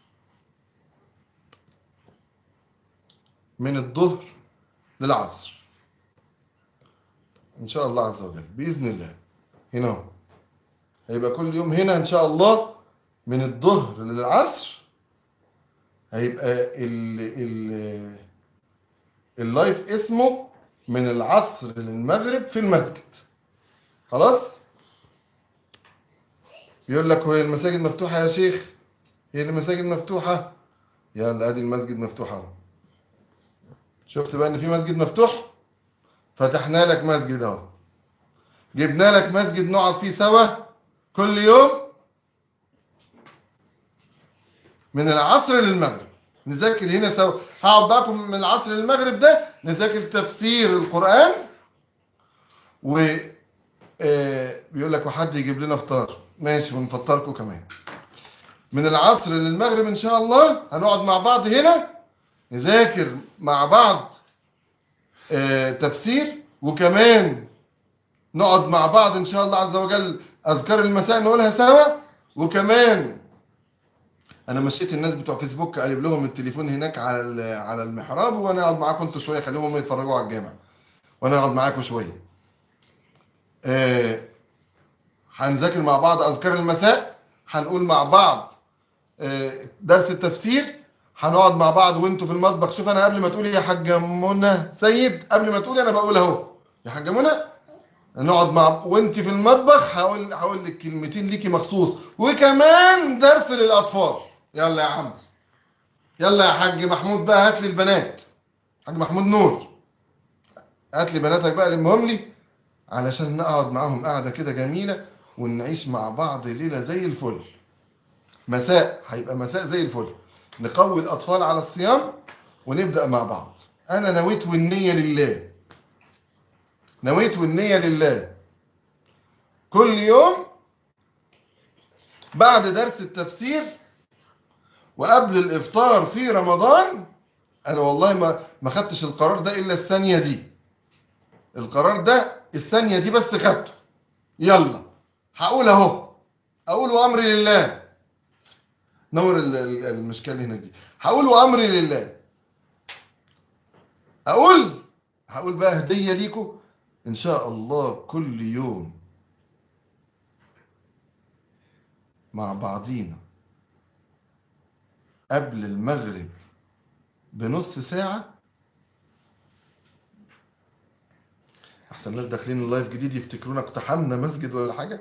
من الظهر للعصر ان شاء الله عز وجل باذن الله هنا هو. هيبقى كل يوم هنا ان شاء الله من الظهر للعصر هيبقى ال ال اللايف اسمه من العصر للمغرب في المسجد خلاص بيقول لك هي المساجد مفتوحة يا شيخ هي المساجد مفتوحة يلا ادي المسجد مفتوح اهو شفت بقى ان في مسجد مفتوح فتحنا لك مسجد اهو جبنا لك مسجد نقعد فيه سوا كل يوم من العصر للمغرب نذاكر هنا سوا هقعد معاكم من العصر للمغرب ده نذاكر تفسير القرآن و بيقول لك وحد يجيب لنا فطار ماشي ونفطركم كمان من العصر للمغرب ان شاء الله هنقعد مع بعض هنا نذاكر مع بعض تفسير وكمان نقعد مع بعض ان شاء الله عز وجل اذكار المساء نقولها سوا وكمان انا مشيت الناس بتوع فيسبوك قلب لهم التليفون هناك على على المحراب وانا اقعد معاكم انتوا شويه خليهم يتفرجوا على الجامع وانا اقعد معاكم شويه آه هنذاكر مع بعض اذكار المساء هنقول مع بعض آه درس التفسير هنقعد مع بعض وانتوا في المطبخ شوف انا قبل ما تقولي يا حاجه منى سيد قبل ما تقولي انا بقول اهو يا حاجه منى نقعد مع وانت في المطبخ هقول هقول لك كلمتين ليكي مخصوص وكمان درس للاطفال يلا يا عم يلا يا حاج محمود بقى هات لي البنات حاج محمود نور هات لي بناتك بقى لمهم لي علشان نقعد معاهم قعده كده جميله ونعيش مع بعض ليله زي الفل مساء هيبقى مساء زي الفل نقوي الاطفال على الصيام ونبدا مع بعض انا نويت والنيه لله نويت والنية لله كل يوم بعد درس التفسير وقبل الافطار في رمضان انا والله ما ما خدتش القرار ده الا الثانية دي القرار ده الثانية دي بس خدته يلا هقول اهو اقول وامري لله نور المشكلة هنا دي هقول وامري لله اقول هقول بقى هدية ليكم ان شاء الله كل يوم مع بعضينا قبل المغرب بنص ساعة احسن ناس داخلين اللايف جديد يفتكرونا اقتحمنا مسجد ولا حاجة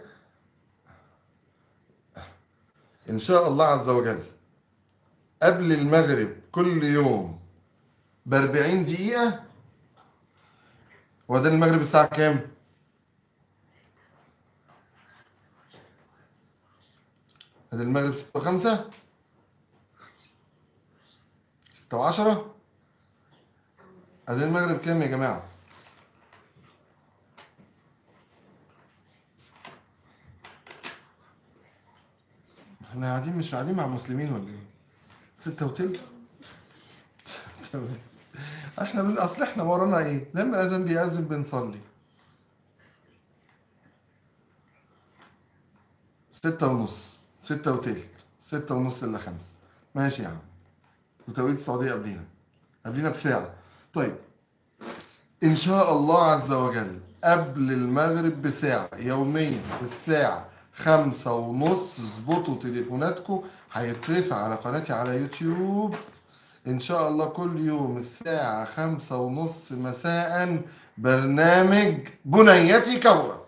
ان شاء الله عز وجل قبل المغرب كل يوم باربعين دقيقة وأذان المغرب الساعة كام؟ أذان المغرب ستة وخمسة ستة وعشرة أذان المغرب كام يا جماعة؟ احنا قاعدين مش قاعدين مع مسلمين ولا ايه؟ ستة وتلت تمام احنا من اصل احنا ورانا ايه؟ لما الاذان بيأذن بنصلي ستة ونص ستة وتلت ستة ونص إلا خمسة ماشي يا عم وتوقيت السعودية قبلينا قبلينا بساعة طيب إن شاء الله عز وجل قبل المغرب بساعة يوميا الساعة خمسة ونص اظبطوا تليفوناتكم هيترفع على قناتي على يوتيوب إن شاء الله كل يوم الساعة خمسة ونص مساء برنامج بنيتي كبرت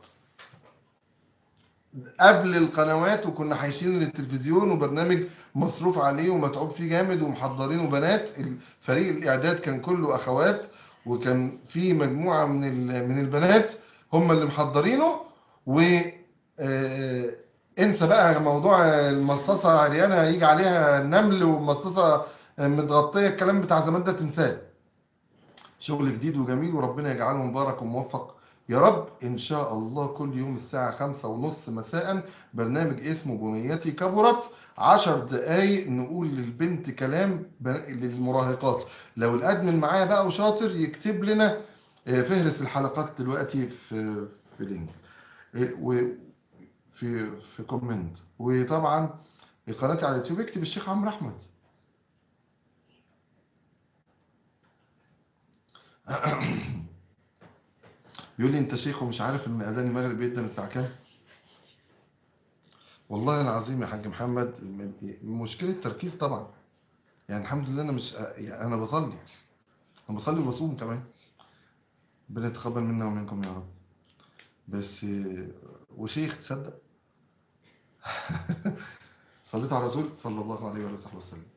قبل القنوات وكنا حايشين للتلفزيون وبرنامج مصروف عليه ومتعوب فيه جامد ومحضرينه بنات فريق الاعداد كان كله اخوات وكان في مجموعه من ال- من البنات هم اللي محضرينه و آه، انسى بقى موضوع المصاصه عريانه يجي عليها نمل ومصاصه متغطيه الكلام بتاع زمان ده تنساه شغل جديد وجميل وربنا يجعله مبارك وموفق يا رب إن شاء الله كل يوم الساعة خمسة ونص مساء برنامج اسمه بنيتي كبرت عشر دقايق نقول للبنت كلام ب- للمراهقات لو الأدمن معايا بقى وشاطر يكتب لنا آه، فهرس الحلقات دلوقتي في في لينك آه، وفي في كومنت وطبعا قناتي على اليوتيوب اكتب الشيخ عمرو أحمد يقول لي انت شيخ ومش عارف ان اذان المغرب بيدن الساعه كام والله العظيم يا حاج محمد م- مشكله تركيز طبعا يعني الحمد لله انا مش يعني انا بصلي انا بصلي وبصوم كمان ربنا يتقبل منا ومنكم يا رب بس وشيخ تصدق صليت على الرسول صلى الله عليه وآله وصحبه وسلم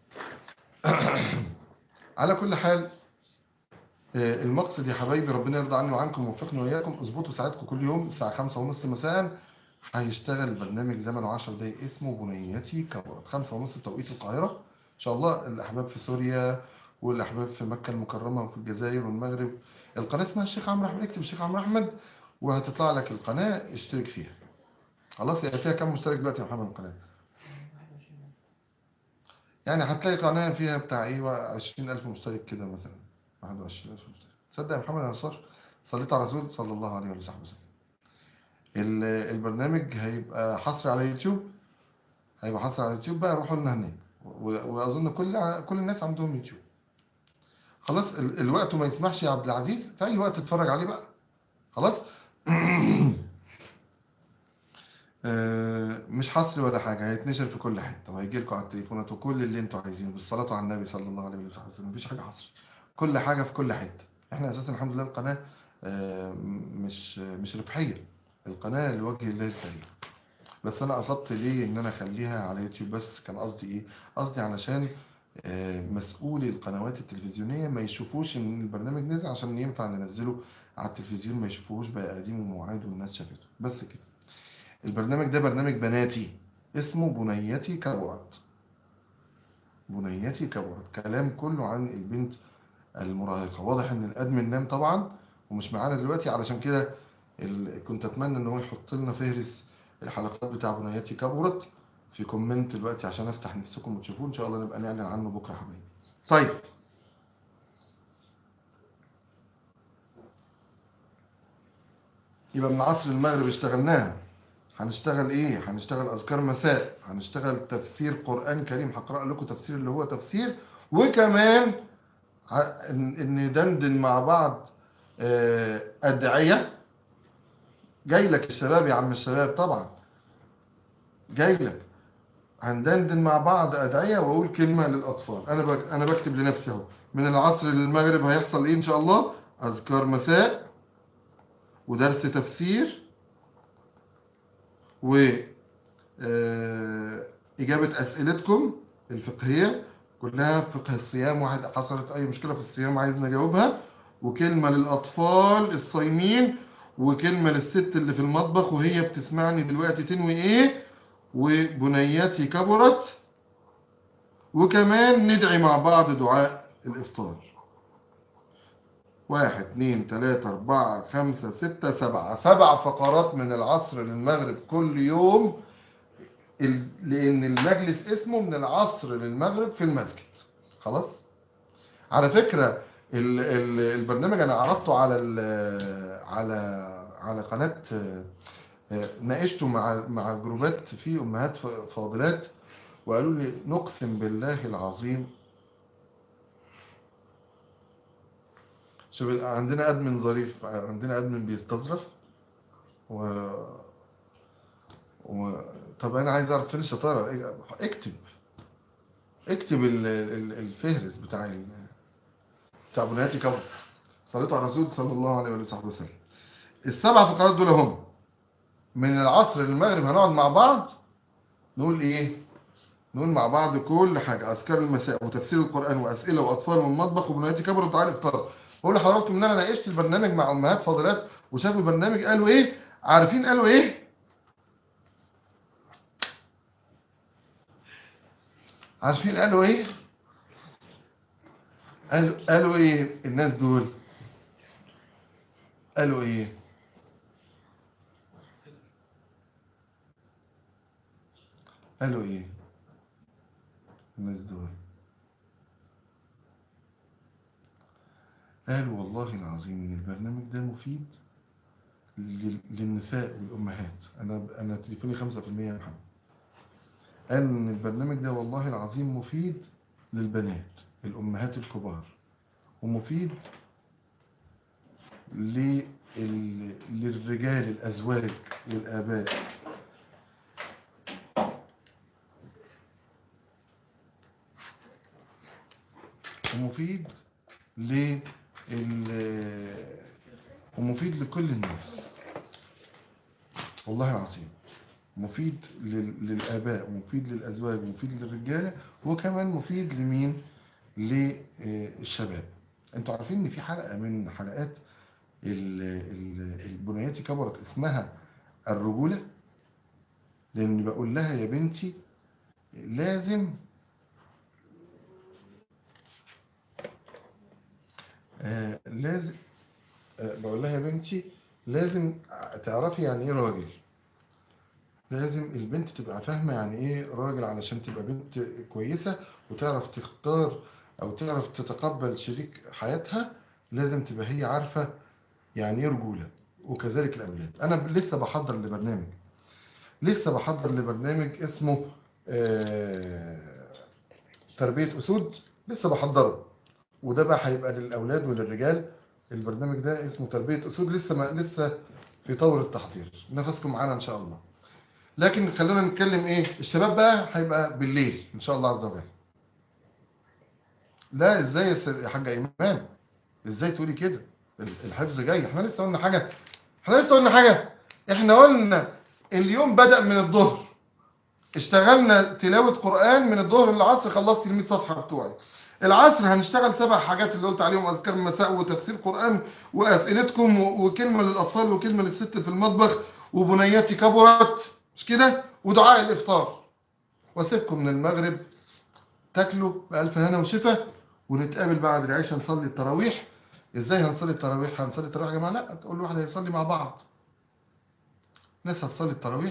على كل حال آه، المقصد يا حبايبي ربنا يرضى عني وعنكم ويوفقني وإياكم اظبطوا ساعتكم كل يوم الساعة خمسة ونص مساء هيشتغل برنامج زمنه 10 دقايق اسمه بنيتي كبرت خمسة ونص بتوقيت القاهرة إن شاء الله الأحباب في سوريا والأحباب في مكة المكرمة وفي الجزائر والمغرب القناة اسمها الشيخ عمرو أحمد اكتب الشيخ عمرو أحمد وهتطلع لك القناة اشترك فيها خلاص هي فيها كم مشترك دلوقتي يا محمد القناة يعني هتلاقي قناة فيها بتاع ايه 20000 مشترك كده مثلا 21000 مشترك تصدق يا محمد يا نصار صليت على الرسول صلى الله عليه وآله وصحبه وسلم ال- البرنامج هيبقى حصري على يوتيوب هيبقى حصري على يوتيوب بقى روحوا لنا هناك و- واظن كل كل الناس عندهم يوتيوب خلاص ال- الوقت ما يسمحش يا عبد العزيز في اي وقت تتفرج عليه بقى خلاص آه، مش حصري ولا حاجة هيتنشر في كل حتة وهيجي لكم على التليفونات وكل اللي انتوا عايزينه بالصلاة على النبي صلى الله عليه وسلم مفيش حاجة حصري كل حاجة في كل حتة احنا اساسا الحمد لله القناة آه، مش مش ربحية القناة لوجه الله الكريم بس انا قصدت ليه ان انا اخليها على يوتيوب بس كان قصدي ايه قصدي علشان آه، مسؤولي القنوات التلفزيونية ما يشوفوش ان البرنامج نزل عشان ينفع ننزله على التلفزيون ما يشوفوهوش بقى قديم ومعاد والناس شافته بس كده البرنامج ده برنامج بناتي اسمه بنيتي كبرت بنيتي كبرت كلام كله عن البنت المراهقة واضح ان الادمن نام طبعا ومش معانا دلوقتي علشان كده ال... كنت اتمنى ان هو يحط لنا فهرس الحلقات بتاع بنيتي كبرت في كومنت دلوقتي عشان افتح نفسكم وتشوفوه ان شاء الله نبقى نعلن عنه بكره يا حبايبي طيب يبقى من عصر المغرب اشتغلناها هنشتغل ايه هنشتغل اذكار مساء هنشتغل تفسير قرآن كريم هقرأ لكم تفسير اللي هو تفسير وكمان ه- ن- ندندن مع بعض آه، أدعية جاي لك الشباب يا عم الشباب طبعا جاي لك هندندن مع بعض أدعية وأقول كلمة للأطفال أنا بك أنا بكتب لنفسي أهو من العصر للمغرب هيحصل إيه إن شاء الله أذكار مساء ودرس تفسير و آه، إجابة أسئلتكم الفقهية كلها فقه الصيام واحد حصلت أي مشكلة في الصيام عايز نجاوبها وكلمة للأطفال الصايمين وكلمة للست اللي في المطبخ وهي بتسمعني دلوقتي تنوي ايه وبنياتي كبرت وكمان ندعي مع بعض دعاء الإفطار واحد اتنين تلاتة أربعة خمسة ستة سبعة سبع فقرات من العصر للمغرب كل يوم ال- لأن المجلس اسمه من العصر للمغرب في المسجد خلاص على فكرة ال ال البرنامج أنا عرضته على ال- على على قناة آه، آه، ناقشته مع مع جروبات في أمهات ف- فاضلات وقالوا لي نقسم بالله العظيم شوف عندنا ادمن ظريف عندنا ادمن بيستظرف و و طب انا عايز اعرف فين الشطاره إيه- اكتب اكتب ال... ال... الفهرس بتاع ال... بتاع بنياتي كبر صليتوا على الرسول صلى الله عليه وصحبه وسلم السبع فقرات دول هم من العصر للمغرب هنقعد مع بعض نقول ايه نقول مع بعض كل حاجة أذكار المساء وتفسير القرآن وأسئلة وأطفال من المطبخ وبنياتي كبر ودعاء الإفطار بقول لحضراتكم إن أنا ناقشت البرنامج مع أمهات فاضلات وشافوا البرنامج قالوا إيه عارفين قالوا إيه عارفين قالوا إيه قالوا, قالوا إيه الناس دول قالوا إيه قالوا إيه الناس دول قالوا والله العظيم ان البرنامج ده مفيد لل- للنساء والامهات انا انا تليفوني 5% يا محمد قال ان البرنامج ده والله العظيم مفيد للبنات الامهات الكبار ومفيد لل... للرجال الازواج والاباء ومفيد لل ومفيد لكل الناس والله العظيم مفيد لل- للآباء ومفيد للأزواج ومفيد للرجالة وكمان مفيد لمين للشباب انتوا عارفين ان في حلقة من حلقات ال- ال- البنياتي كبرت اسمها الرجولة لان بقول لها يا بنتي لازم آه لازم آه بقول لها يا بنتي لازم تعرفي يعني ايه راجل لازم البنت تبقى فاهمة يعني ايه راجل علشان تبقى بنت كويسة وتعرف تختار او تعرف تتقبل شريك حياتها لازم تبقى هي عارفة يعني ايه رجولة وكذلك الاولاد انا ب- لسه بحضر لبرنامج لسه بحضر لبرنامج اسمه آه تربية اسود لسه بحضره وده بقى هيبقى للاولاد وللرجال البرنامج ده اسمه تربية اسود لسه ما لسه في طور التحضير نفسكم معانا ان شاء الله لكن خلونا نتكلم ايه الشباب بقى هيبقى بالليل ان شاء الله عز وجل لا ازاي يا س- يا حاجه ايمان ازاي تقولي كده ال- الحفظ جاي احنا لسه قلنا حاجه احنا لسه قلنا حاجه احنا قلنا اليوم بدأ من الظهر اشتغلنا تلاوة قرآن من الظهر للعصر خلصت ال 100 صفحة بتوعي العصر هنشتغل سبع حاجات اللي قلت عليهم اذكار المساء وتفسير قرآن واسئلتكم و- وكلمة للاطفال وكلمة للست في المطبخ وبنياتي كبرت مش كده ودعاء الافطار واسيبكم من المغرب تاكلوا بألف هنا وشفا ونتقابل بعد العشاء نصلي التراويح ازاي هنصلي التراويح هنصلي التراويح يا جماعه لا كل واحد هيصلي مع بعض ناس هتصلي التراويح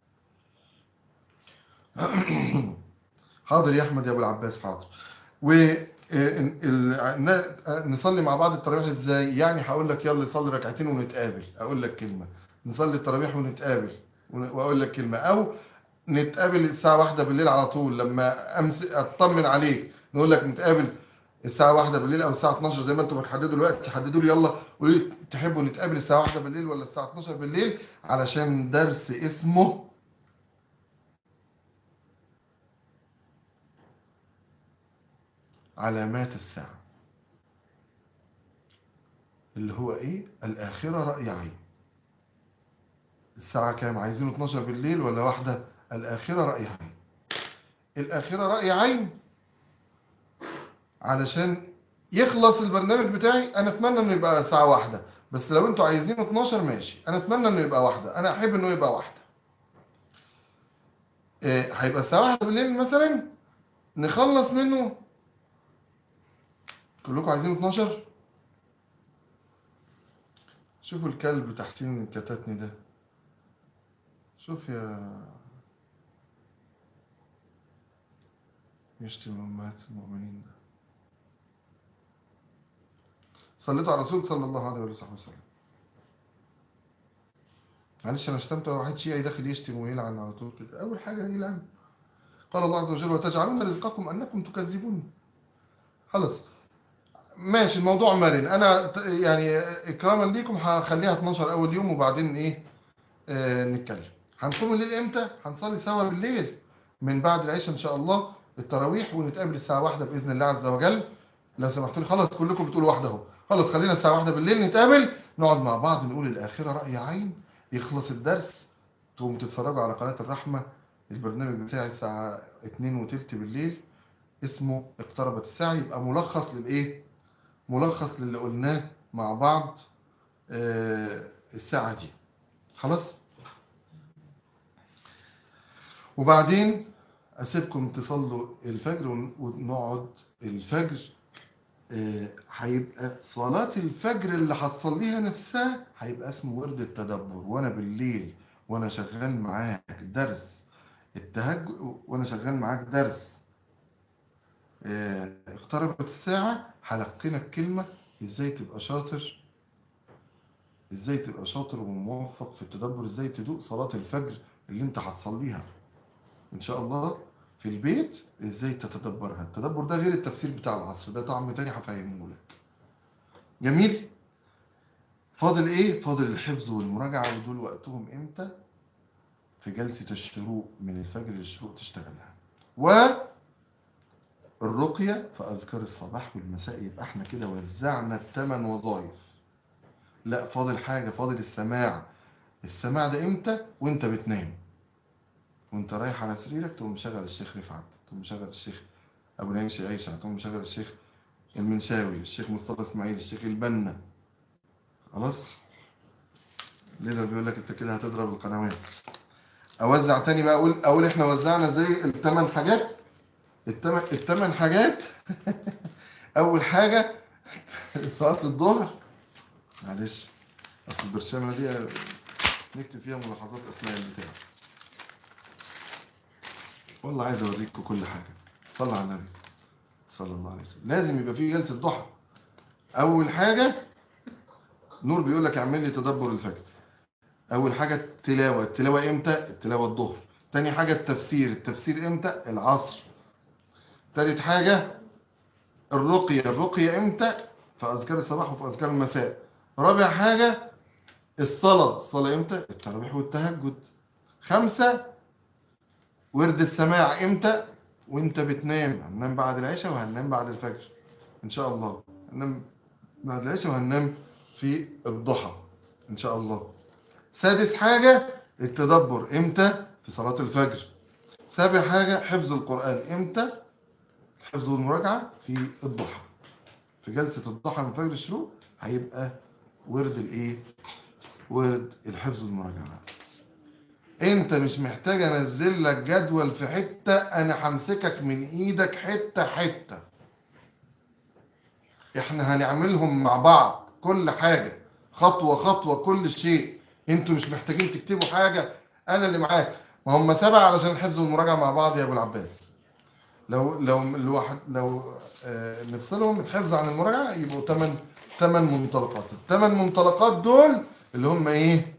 حاضر يا احمد يا ابو العباس حاضر و ال- ال- ن- نصلي مع بعض التراويح ازاي يعني هقول لك يلا صلي ركعتين ونتقابل اقول لك كلمه نصلي التراويح ونتقابل ون- واقول لك كلمه او نتقابل الساعه واحدة بالليل على طول لما امس اطمن عليك نقول لك نتقابل الساعه واحدة بالليل او الساعه 12 زي ما انتم بتحددوا الوقت حددوا لي يلا قولوا لي تحبوا نتقابل الساعه واحدة بالليل ولا الساعه 12 بالليل علشان درس اسمه علامات الساعة اللي هو ايه الآخرة رأي عين الساعة كام عايزينه 12 بالليل ولا واحدة الآخرة رأي عين الآخرة رأي عين علشان يخلص البرنامج بتاعي انا اتمنى انه يبقى ساعة واحدة بس لو انتوا عايزين 12 ماشي انا اتمنى انه يبقى واحدة انا احب انه يبقى واحدة إيه، هيبقى الساعة واحدة بالليل مثلا نخلص منه كلكم عايزين 12 شوفوا الكلب تحتين كتاتني ده شوف يا يشتم أمهات المؤمنين ده صليتوا على الرسول صلى الله عليه وصحبه وسلم معلش انا شتمت واحد شيعي داخل يشتم ويلعن على طول كده اول حاجه يلعن قال الله عز وجل وتجعلون رزقكم انكم تكذبون خلاص ماشي الموضوع مرن انا ت- يعني اكراما ليكم هخليها 12 اول يوم وبعدين ايه آه نتكلم هنقوم الليل امتى هنصلي سوا بالليل من بعد العشاء ان شاء الله التراويح ونتقابل الساعه واحدة باذن الله عز وجل لو سمحتوا لي خلاص كلكم بتقولوا واحده اهو خلاص خلينا الساعه واحدة بالليل نتقابل نقعد مع بعض نقول الاخره راي عين يخلص الدرس تقوم تتفرجوا على قناه الرحمه البرنامج بتاعي الساعه 2 وتلت بالليل اسمه اقتربت الساعه يبقى ملخص للايه ملخص للي قلناه مع بعض آه، الساعه دي خلاص وبعدين اسيبكم تصلوا الفجر ون- ونقعد الفجر آه، هيبقى صلاة الفجر اللي هتصليها نفسها هيبقى اسمه ورد التدبر وانا بالليل وانا شغال معاك درس التهجد وانا شغال معاك درس آه، اقتربت الساعة هلقنك كلمة ازاي تبقى شاطر ازاي تبقى شاطر وموفق في التدبر ازاي تدوق صلاة الفجر اللي انت هتصليها ان شاء الله في البيت ازاي تتدبرها التدبر ده غير التفسير بتاع العصر ده طعم تاني هفهمه لك جميل فاضل ايه فاضل الحفظ والمراجعة ودول وقتهم امتى في جلسة الشروق من الفجر للشروق تشتغلها والرقية في أذكار الصباح والمساء يبقى احنا كده وزعنا الثمان وظائف لا فاضل حاجة فاضل السماع السماع ده امتى وانت بتنام وانت رايح على سريرك تقوم مشغل الشيخ رفعت تقوم مشغل الشيخ ابو نعيم عيشة تقوم مشغل الشيخ المنشاوي الشيخ مصطفى اسماعيل الشيخ البنا خلاص ليدر بيقول لك انت كده هتضرب القنوات اوزع تاني بقى اقول اقول احنا وزعنا زي الثمان حاجات الثمان الثمان حاجات اول حاجه صلاه الظهر معلش اصل البرشامه دي نكتب فيها ملاحظات اثناء البتاع والله عايز اوريكم كل حاجه صلى على النبي صلى الله عليه وسلم لازم يبقى في جلسه ضحى اول حاجه نور بيقول لك اعمل لي تدبر الفجر اول حاجه التلاوه التلاوه امتى التلاوه الظهر تاني حاجه التفسير التفسير امتى العصر تالت حاجه الرقيه الرقيه امتى في اذكار الصباح وفي اذكار المساء رابع حاجه الصلاه الصلاه امتى التراويح والتهجد خمسة ورد السماع امتى وانت بتنام هننام بعد العشاء وهننام بعد الفجر ان شاء الله هننام بعد العشاء وهننام في الضحى ان شاء الله سادس حاجة التدبر امتى في صلاة الفجر سابع حاجة حفظ القرآن امتى الحفظ والمراجعة في الضحى في جلسة الضحى من فجر الشروق هيبقى ورد الايه ورد الحفظ والمراجعة انت مش محتاج انزل لك جدول في حتة انا همسكك من ايدك حتة حتة احنا هنعملهم مع بعض كل حاجة خطوة خطوة كل شيء انتوا مش محتاجين تكتبوا حاجة انا اللي معاك ما هم سبعة علشان الحفظ والمراجعة مع بعض يا ابو العباس لو لو الواحد لو آه نفصلهم الحفظ عن المراجعة يبقوا ثمان ثمان منطلقات الثمان منطلقات دول اللي هم ايه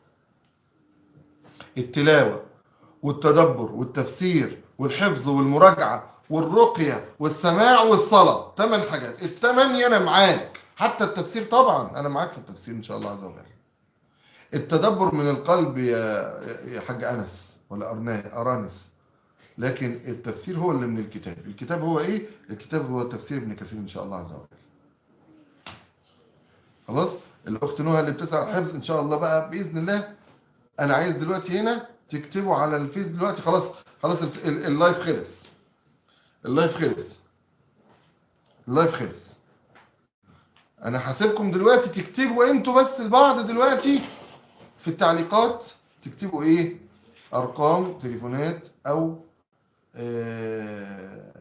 التلاوة والتدبر والتفسير والحفظ والمراجعة والرقية والسماع والصلاة ثمان حاجات الثمانية انا معاك حتى التفسير طبعا انا معاك في التفسير ان شاء الله عز وجل التدبر من القلب يا يا حاج انس ولا أرنا- ارانس لكن التفسير هو اللي من الكتاب الكتاب هو ايه الكتاب هو تفسير ابن كثير ان شاء الله عز وجل خلاص الاخت نهى اللي بتسال عن الحفظ ان شاء الله بقى باذن الله انا عايز دلوقتي هنا تكتبوا على الفيس دلوقتي خلاص خلاص ال- ال- اللايف خلص اللايف خلص اللايف خلص انا هسيبكم دلوقتي تكتبوا انتوا بس البعض دلوقتي في التعليقات تكتبوا ايه ارقام تليفونات او آه،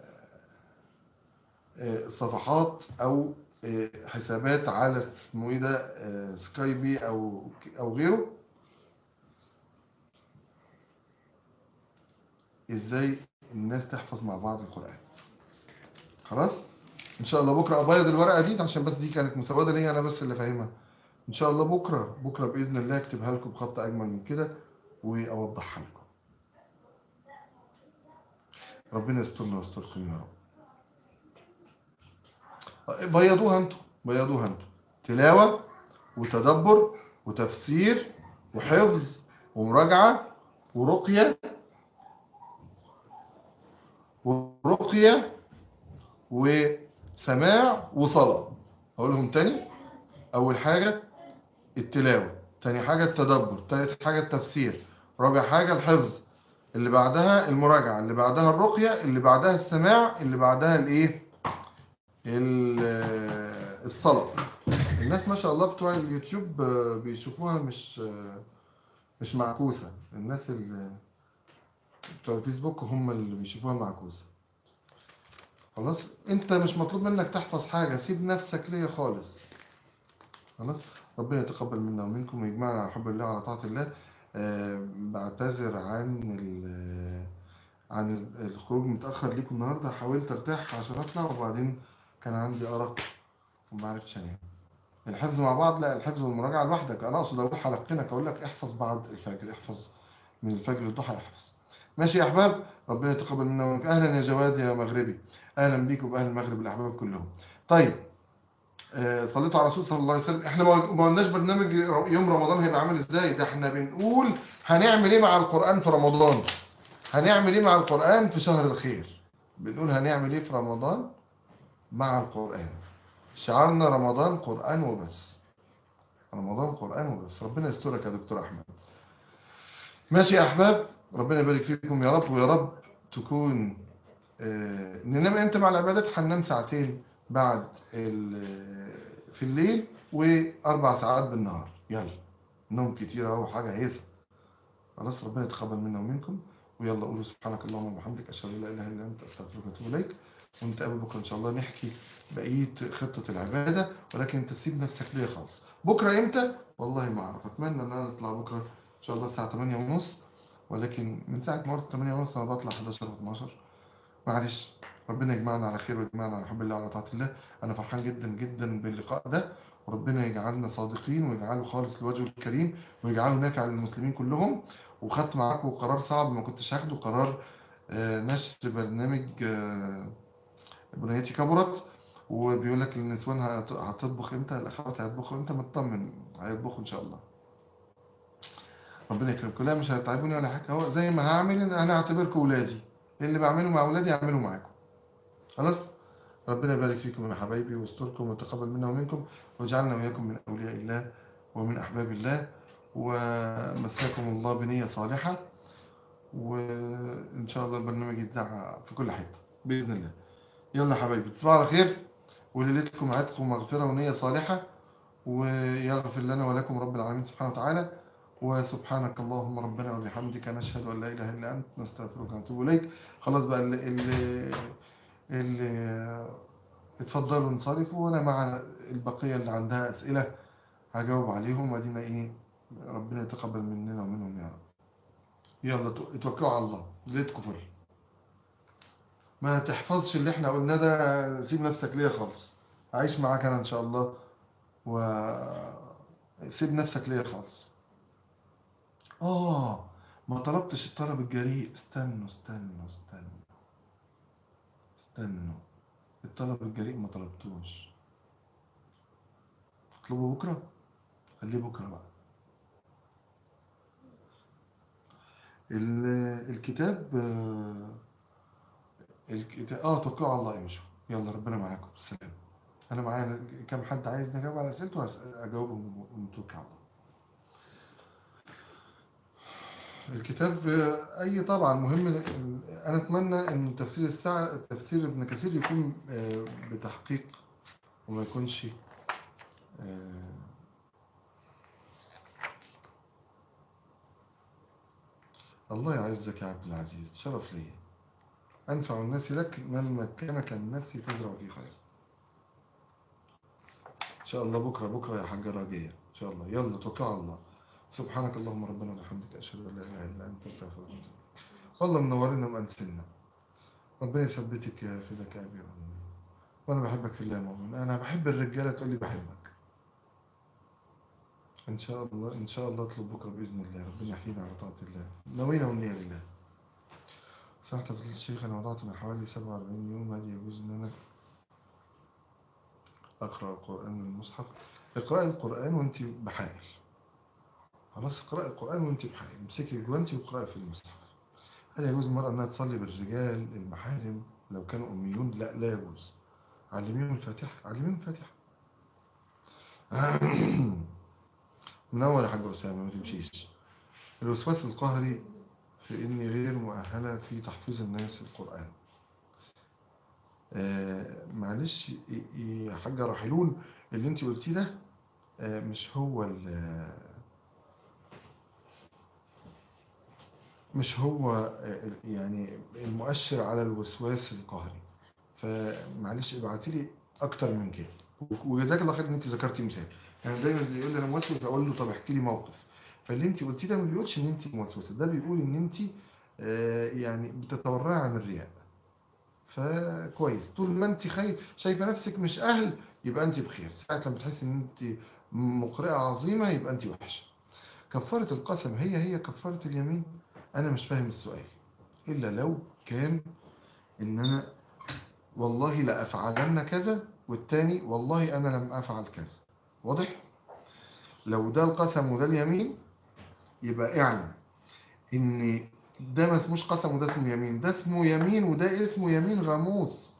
آه، صفحات او آه، حسابات على اسمه ايه ده آه، سكايبي او او غيره ازاي الناس تحفظ مع بعض القرآن خلاص ان شاء الله بكره ابيض الورقه دي عشان بس دي كانت مسوده ليا انا بس اللي فاهمها ان شاء الله بكره بكره باذن الله اكتبها لكم بخط اجمل من كده واوضحها لكم ربنا يسترنا ويستركم يا رب بيضوها انتوا بيضوها انتوا تلاوه وتدبر وتفسير وحفظ ومراجعه ورقيه ورقيه وسماع وصلاة أقولهم تاني أول حاجة التلاوة تاني حاجة التدبر تالت حاجة التفسير رابع حاجة الحفظ اللي بعدها المراجعة اللي بعدها الرقية اللي بعدها السماع اللي بعدها الايه ال- الصلاة الناس ما شاء الله بتوع اليوتيوب آه، بيشوفوها مش آه، مش معكوسة الناس اللي بتوع الفيسبوك هم اللي بيشوفوها معكوسة خلاص انت مش مطلوب منك تحفظ حاجة سيب نفسك ليا خالص خلاص ربنا يتقبل منا ومنكم ويجمعنا على حب الله وعلى طاعة الله آه بعتذر عن ال- عن ال- الخروج متأخر ليكم النهاردة حاولت ارتاح عشان اطلع وبعدين كان عندي أرق وما عرفتش انام الحفظ مع بعض لا الحفظ والمراجعة لوحدك انا اقصد اروح القنك اقول لك احفظ بعد الفجر احفظ من الفجر للضحى احفظ ماشي يا احباب ربنا يتقبل منا ومنكم اهلا يا جواد يا مغربي اهلا بيكم باهل المغرب الاحباب كلهم طيب آه، صليتوا على الرسول صلى الله عليه وسلم احنا ما ما قلناش برنامج يوم رمضان هيبقى عامل ازاي ده احنا بنقول هنعمل ايه مع القرآن في رمضان هنعمل ايه مع القرآن في شهر الخير بنقول هنعمل ايه في رمضان مع القرآن شعارنا رمضان قرآن وبس رمضان قرآن وبس ربنا يسترك يا دكتور احمد ماشي يا احباب ربنا يبارك فيكم يا رب ويا رب تكون آه، ننام امتى مع العبادات هننام ساعتين بعد ال- في الليل واربع ساعات بالنهار يلا نوم كتير اهو حاجه هيصه خلاص ربنا يتقبل منا ومنكم ويلا قولوا سبحانك اللهم وبحمدك اشهد ان لا اله الا انت استغفرك واتوب اليك ونتقابل بكره ان شاء الله نحكي بقيه خطه العباده ولكن انت تسيب نفسك ليا خالص بكره امتى والله ما اعرف اتمنى ان انا اطلع بكره ان شاء الله الساعه 8:30 ولكن من ساعه ما قلت 8:30 انا بطلع 11 و12 معلش ربنا يجمعنا على خير ويجمعنا على حب الله وعلى طاعة الله أنا فرحان جدا جدا باللقاء ده وربنا يجعلنا صادقين ويجعله خالص لوجهه الكريم ويجعله نافع للمسلمين كلهم وخدت معاكم قرار صعب ما كنتش هاخده قرار آه، نشر برنامج آه، بنيتي كبرت وبيقول لك النسوان هت- هتطبخ امتى الاخوات هيطبخوا امتى مطمن هيطبخوا ان شاء الله ربنا يكرمكم لا مش هتعبوني ولا حاجه هو زي ما هعمل انا هعتبركم ولادي اللي بعمله مع ولادي اعمله معاكم خلاص ربنا يبارك فيكم يا حبايبي ويستركم ويتقبل منا ومنكم واجعلنا وإياكم من أولياء الله ومن أحباب الله ومساكم الله بنية صالحة وإن شاء الله البرنامج يتذاع في كل حتة بإذن الله يلا يا حبايبي تصبحوا على خير وليلتكم عتق ومغفرة ونية صالحة ويغفر لنا ولكم رب العالمين سبحانه وتعالى وسبحانك اللهم ربنا وبحمدك نشهد أن لا إله إلا أنت نستغفرك ونتوب إليك خلاص بقى اللي, اللي, اللي اتفضلوا انصرفوا وأنا مع البقية اللي عندها أسئلة هجاوب عليهم وادينا إيه ربنا يتقبل مننا ومنهم يا رب يلا اتوكلوا على الله ليتكم فل ما تحفظش اللي احنا قلناه ده سيب نفسك ليا خالص عايش معاك انا ان شاء الله و سيب نفسك ليا خالص اه ما طلبتش الطلب الجريء استنوا استنوا استنوا استنوا الطلب الجريء ما طلبتوش اطلبه بكره خليه بكره بقى ال- الكتاب آه، الكتاب اه توكلوا على الله يمشوا يلا ربنا معاكم السلام انا معايا كم حد عايز نجاوب على اسئلته هس- اجاوبهم ونتوكل على الله الكتاب آه، اي طبعا مهم انا اتمنى ان تفسير الساعه تفسير ابن كثير يكون آه، بتحقيق وما يكونش آه، الله يعزك يا عبد العزيز شرف لي أنفع الناس لك من مكنك الناس تزرع في خير إن شاء الله بكرة بكرة يا حاجة راجية إن شاء الله يلا توكل على الله سبحانك اللهم ربنا وبحمدك أشهد أن لا إله إلا أنت أستغفرك وأتوب إليك. والله منورنا وأنسلنا ربنا يثبتك يا فداك أبي وأمي وأنا بحبك في الله يا مؤمن أنا بحب الرجالة تقول لي بحبك إن شاء الله إن شاء الله أطلب بكرة بإذن الله ربنا يحيينا على طاعة الله نوينا والنية لله سمعت فضيلة الشيخ أنا وضعت من حوالي 47 يوم هل يجوز إن أنا أقرأ القرآن من المصحف اقرأ القرآن وأنت بحائل خلاص اقرأ القرآن وأنت بحائل امسكي الجوانتي واقرأي في المصحف هل يجوز المرأة أنها تصلي بالرجال المحارم لو كانوا أميون لا لا يجوز علميهم الفاتحة علميهم الفاتحة منور يا حاج أسامة ما تمشيش الوسواس القهري في إني غير مؤهلة في تحفيظ الناس القرآن آه معلش ي- يا حاجة راحلون اللي انت قلتيه ده آه مش هو ال- مش هو آه، يعني المؤشر على الوسواس القهري فمعلش ابعتي لي اكتر من كده وجزاك الله خير ان انت ذكرتي مثال يعني دايما اللي يقول لي انا موسوس اقول له طب احكي لي موقف فاللي انت قلتيه ده ما بيقولش ان انت موسوسه ده بيقول ان انت آه، يعني بتتورعي عن الرياء فكويس طول ما انت خايف شايفه نفسك مش اهل يبقى انت بخير ساعه لما تحسي ان انت مقرئه عظيمه يبقى انت وحشه كفاره القسم هي هي كفاره اليمين انا مش فاهم السؤال الا لو كان ان انا والله لا افعلن كذا والتاني والله انا لم افعل كذا واضح لو ده القسم وده اليمين يبقى اعلم ان ده ما اسموش قسم وده اسمه يمين ده اسمه يمين وده اسمه يمين غموس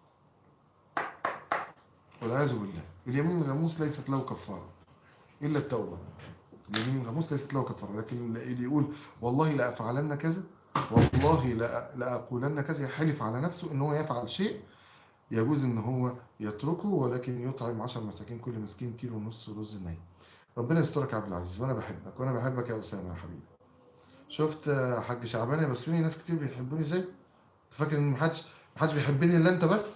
والعياذ بالله اليمين الغموس ليست له كفاره الا التوبه اليمين الغموس ليست له كفاره لكن اللي يقول والله لا افعلن كذا والله لا لا اقولن كذا يحلف على نفسه ان هو يفعل شيء يجوز ان هو يتركه ولكن يطعم 10 مساكين كل مسكين كيلو ونص رز ني ربنا يسترك يا عبد العزيز وانا بحبك وانا بحبك يا اسامه يا حبيبي شفت يا حاج شعبان يا بسوني ناس كتير بيحبوني ازاي أنت فاكر ان محدش محدش بيحبني الا انت بس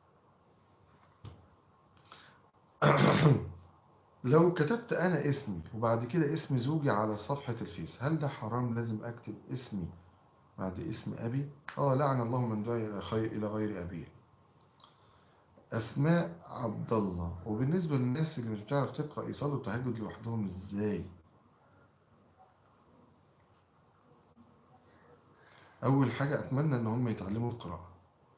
لو كتبت انا اسمي وبعد كده اسم زوجي على صفحة الفيس هل ده حرام لازم اكتب اسمي بعد اسم ابي اه لعن الله من دعا الى خير الى غير ابيه اسماء عبد الله وبالنسبة للناس اللي مش بتعرف تقرأ يصلوا التهجد لوحدهم ازاي اول حاجة اتمنى ان هم يتعلموا القراءة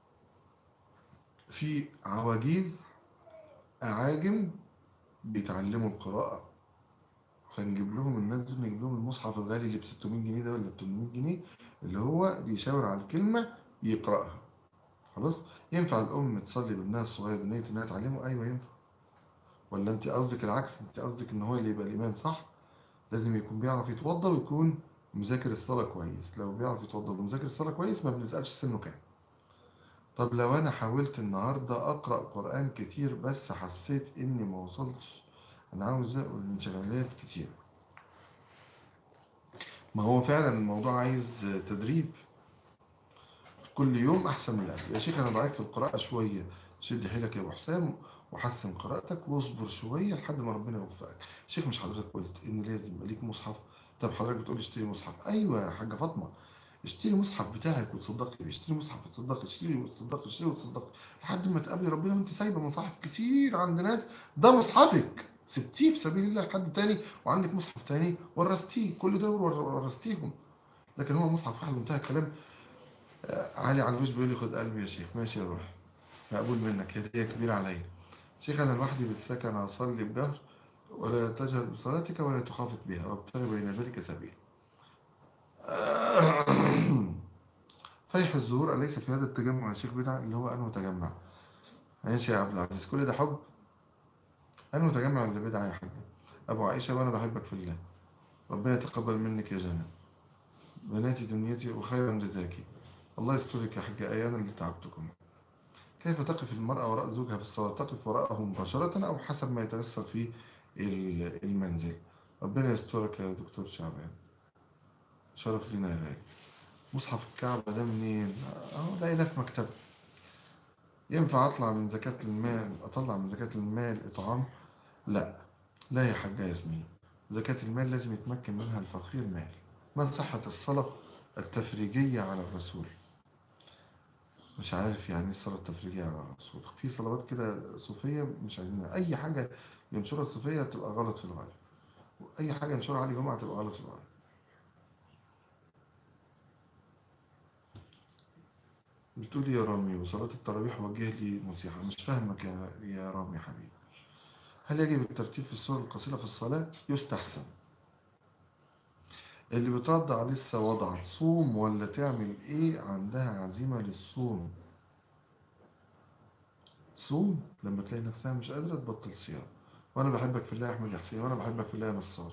في عواجيز اعاجم بيتعلموا القراءة فنجيب لهم الناس دول نجيب لهم المصحف الغالي اللي ب 600 جنيه ده ولا ب 800 جنيه اللي هو بيشاور على الكلمة يقرأها خلاص ينفع الأم تصلي بابنها الصغير بنية إنها تعلمه أيوة ينفع ولا أنت قصدك العكس أنت قصدك إن هو اللي يبقى الإمام صح لازم يكون بيعرف يتوضى ويكون مذاكر الصلاة كويس لو بيعرف يتوضى ومذاكر الصلاة كويس ما بنسألش سنه كام طب لو أنا حاولت النهاردة أقرأ قرآن كتير بس حسيت إني ما وصلتش أنا عاوز أقول انشغالات كتير ما هو فعلا الموضوع عايز تدريب كل يوم أحسن من الأول يا شيخ أنا ضعيف في القراءة شوية شد حيلك يا أبو حسام وحسن قراءتك واصبر شوية لحد ما ربنا يوفقك شيخ مش حضرتك قلت إن لازم يبقى ليك مصحف طب حضرتك بتقول اشتري مصحف أيوة يا حاجة فاطمة اشتري مصحف بتاعك وتصدقي بيه اشتري مصحف وتصدقي اشتري وتصدقي اشتري وتصدقي لحد ما تقابلي ربنا وانت سايبه مصاحف كتير عند ناس ده مصحفك سبتيه في سبيل الله لحد تاني وعندك مصحف تاني ورثتيه كل دول ور- ورثتيهم لكن هو مصحف واحد وانتهى الكلام آه، علي علوش بيقول لي خد قلبي يا شيخ ماشي يا روح مقبول منك هدية كبيرة عليا شيخ أنا لوحدي بالسكن أصلي بجهر ولا تجهر بصلاتك ولا تخافت بها وابتغي بين ذلك سبيل فيح الظهور أليس في هذا التجمع يا شيخ بدعة اللي هو أنه تجمع ماشي يا عبد العزيز كل ده حب أنه تجمع ولا بدعة يا حاج أبو عائشة وأنا بحبك في الله ربنا يتقبل منك يا جنة بناتي دنيتي وخيرا جزاكي الله يسترك يا حاج أيانا اللي تعبتكم كيف تقف المرأة وراء زوجها في الصلاة تقف وراءه مباشرة أو حسب ما يتيسر في ال- المنزل ربنا يسترك يا دكتور شعبان شرف لنا يا غالي مصحف الكعبة ده منين اهو لقيناه في مكتبه ينفع اطلع من زكاة المال اطلع من زكاة المال اطعام لا لا يا حاجة ياسمين زكاة المال لازم يتمكن منها الفقير مال ما صحة الصلاة التفريجية على الرسول مش عارف يعني ايه الصلاة التفريجية على الرسول في صلوات كده صوفية مش عايزينها أي حاجة ينشرها الصوفية تبقى غلط في الغالب وأي حاجة ينشرها علي جمعة تبقى غلط في الغالب بتقولي يا رامي وصلاة التراويح وجه لي نصيحة مش فاهمك يا يا رامي حبيبي هل يجب الترتيب في السور القصيرة في الصلاة؟ يستحسن اللي بتوضع لسه وضع تصوم ولا تعمل ايه عندها عزيمة للصوم صوم لما تلاقي نفسها مش قادرة تبطل صيام وانا بحبك في الله يا احمد يا حسين وانا بحبك في الله يا نصار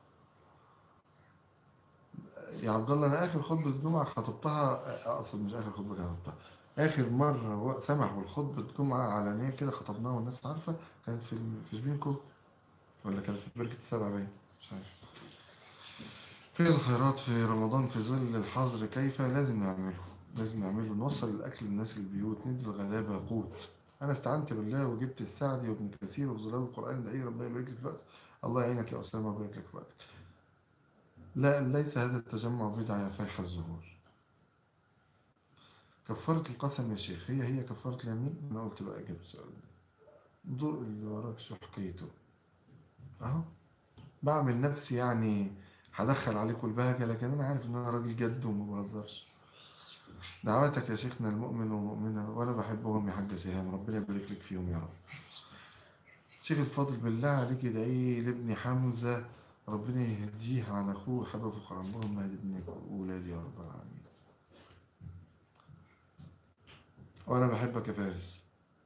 يا عبد الله انا اخر خطبة جمعة خطبتها اقصد مش اخر خطبة كده خطبتها اخر مرة و- سمحوا الخطبة جمعة علنية كده خطبناها والناس عارفة كانت في ال- في زبينكو ولا كانت في بركة السبع باين مش عارف في الخيرات في رمضان في ظل الحظر كيف لازم نعمله لازم نعمله نوصل الأكل للناس البيوت ندي الغلابة قوت أنا استعنت بالله وجبت السعدي وابن كثير وفي ظلال القرآن ده إيه ربنا يبارك لك في وقتك الله يعينك يا أسامة ويبارك لك في وقتك لا ليس هذا التجمع بدعة يا فيح الزهور كفارة القسم يا شيخ هي هي كفارة اليمين أنا قلت بقى أجيب السؤال ده ضوء اللي وراك شو حكايته أهو بعمل نفسي يعني هدخل عليكم البهجة لكن أنا عارف إن أنا راجل جد وما بهزرش دعواتك يا شيخنا المؤمن والمؤمنة وأنا بحبهم يا حاج سهام ربنا يبارك لك فيهم يا رب شيخ الفاضل بالله عليك ادعي لابني حمزة ربنا يهديه على أخوه حبه فقر اللهم اهد ابنك وأولادي يا رب العالمين وأنا بحبك يا فارس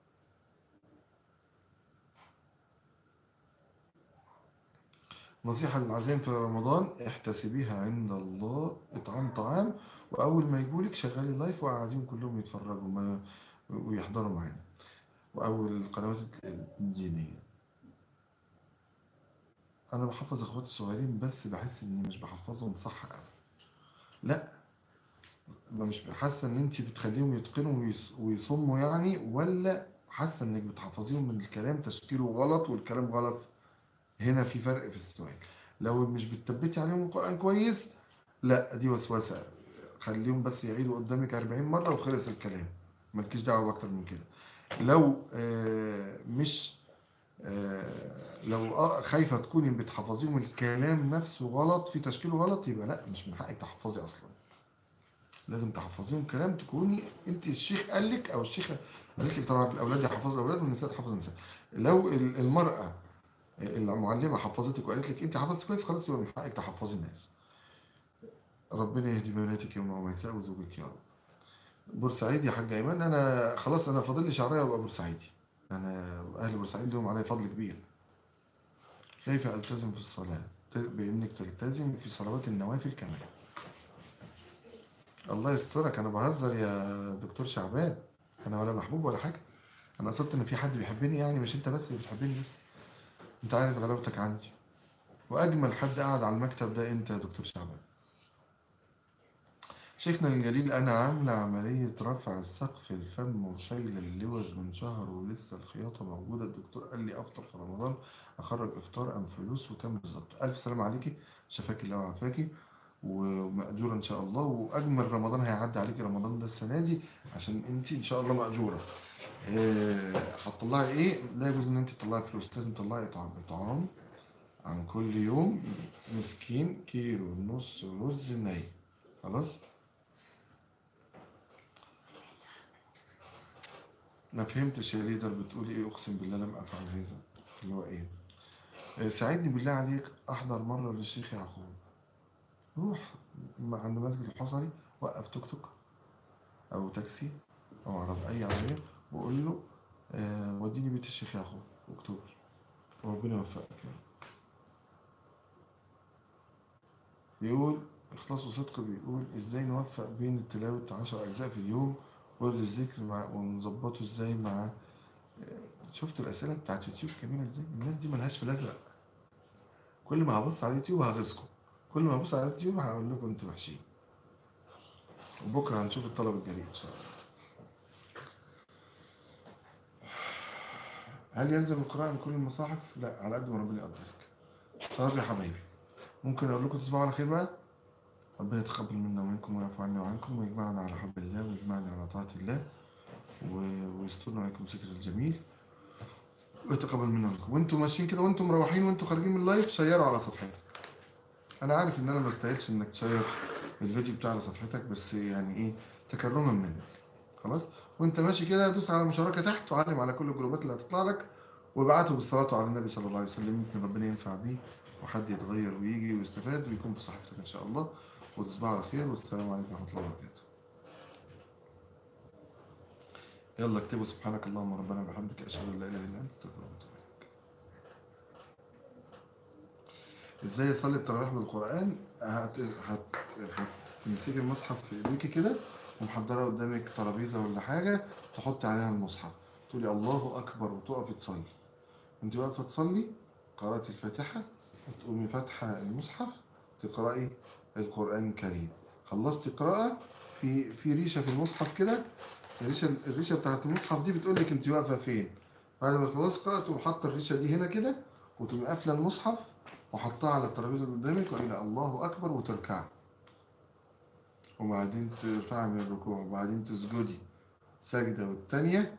نصيحة للعزائم في رمضان احتسبيها عند الله اطعام طعام وأول ما يقولك شغالي لايف وقاعدين كلهم يتفرجوا ما ويحضروا معانا وأول القنوات الدينية أنا بحفظ إخواتي الصغيرين بس بحس إني مش بحفظهم صح أوي لا ما مش حاسة إن أنت بتخليهم يتقنوا ويص- ويصموا يعني ولا حاسة إنك بتحفظيهم من الكلام تشكيله غلط والكلام غلط هنا في فرق في السؤال لو مش بتثبتي عليهم القرآن كويس لا دي وسوسة خليهم بس يعيدوا قدامك 40 مرة وخلص الكلام مالكيش دعوة بأكتر من كده لو آه، مش آه، لو آه، خايفة تكوني بتحفظيهم الكلام نفسه غلط في تشكيله غلط يبقى لا مش من حقك تحفظي أصلا لازم تحفظيهم كلام تكوني انت الشيخ قال لك او الشيخ قالت لك طبعا الاولاد يحفظوا الاولاد والنساء تحفظ النساء لو ال- المرأة المعلمة حفظتك وقالت لك انت حفظت كويس خلاص يبقى من حقك تحفظي الناس ربنا يهدي بناتك يوم وميساء وزوجك يا رب بورسعيد يا حاج ايمن انا خلاص انا فاضل لي شعريه وابقى بورسعيدي انا اهل بورسعيد لهم علي فضل كبير كيف التزم في الصلاه ت- بانك تلتزم في صلوات النوافل كمان الله يسترك انا بهزر يا دكتور شعبان انا ولا محبوب ولا حاجه انا قصدت ان في حد بيحبني يعني مش انت بس اللي بتحبني بس انت عارف غلاوتك عندي واجمل حد قاعد على المكتب ده انت يا دكتور شعبان شيخنا الجليل انا عامله عمليه رفع سقف الفم وشايله اللوز من شهر ولسه الخياطه موجوده الدكتور قال لي افطر في رمضان اخرج افطار ام فلوس وكم بالظبط الف سلام عليكي شفاكي الله وعافاكي ومأجورة إن شاء الله وأجمل رمضان هيعدي عليكي رمضان ده السنة دي عشان أنت إن شاء الله مأجورة إيه، هتطلعي إيه؟ لا يجوز إن أنت تطلعي فلوس لازم تطلعي إطعام إطعام عن كل يوم مسكين كيلو ونص رز ني خلاص ما فهمتش يا ليدر بتقولي ايه اقسم بالله لم افعل هذا اللي هو ايه آه، ساعدني بالله عليك احضر مرة للشيخ يعقوب روح م- عند مسجد الحصري وقف توك توك او تاكسي او عرب اي عربية وقول له آه وديني بيت الشيخ يعقوب في اكتوبر وربنا يوفقك يا رب بيقول إخلاص وصدق بيقول إزاي نوفق بين التلاوة عشر أجزاء في اليوم ورد الذكر مع ونظبطه إزاي مع شفت الأسئلة بتاعت يوتيوب جميلة إزاي الناس دي ملهاش في الأزرق كل ما هبص على اليوتيوب هغيظكم كل ما هبص على اليوتيوب هقول لكم انتوا وحشين وبكره هنشوف الطلب الجريء ان شاء الله هل يلزم القراءة من كل المصاحف؟ لا على قد ما ربنا يقدرك طيب يا حبايبي ممكن اقول لكم تصبحوا على خير بقى ربنا يتقبل منا ومنكم ويعفو عنا وعنكم ويجمعنا على حب الله ويجمعنا على طاعة الله و- ويسترنا عليكم ستر الجميل ويتقبل منا ومنكم وانتم ماشيين كده وانتم مروحين وانتم خارجين من اللايف شيروا على صفحتك انا عارف ان انا ما استاهلش انك تشير الفيديو بتاع على صفحتك بس يعني ايه تكرما منك خلاص وانت ماشي كده دوس على مشاركة تحت وعلم على كل الجروبات اللي هتطلع لك وابعته بالصلاة على النبي صلى الله عليه وسلم يمكن ربنا ينفع بيه وحد يتغير ويجي ويستفاد ويكون بصحتك ان شاء الله وتصبحوا على خير والسلام عليكم ورحمة الله وبركاته يلا اكتبوا سبحانك اللهم ربنا وبحمدك اشهد ان لا اله الا انت استغفرك واتوب اليك ازاي اصلي التراويح بالقران هت هت هتمسكي المصحف في ايديكي كده ومحضره قدامك ترابيزه ولا حاجه تحط عليها المصحف تقولي الله اكبر وتقفي تصلي انت واقفه تصلي قرات الفاتحه وتقومي فاتحه المصحف تقراي القران الكريم خلصتي قراءه في في ريشه في المصحف كده الريشه الريشه بتاعت المصحف دي بتقول لك انت واقفه فين بعد ما تخلصي قراءه تقوم حاطه الريشه دي هنا كده وتقومي قافله المصحف وحطها على الترابيزه اللي قدامك وقايله الله اكبر وتركعي وبعدين ترفعي من الركوع وبعدين تسجدي سجده والتانيه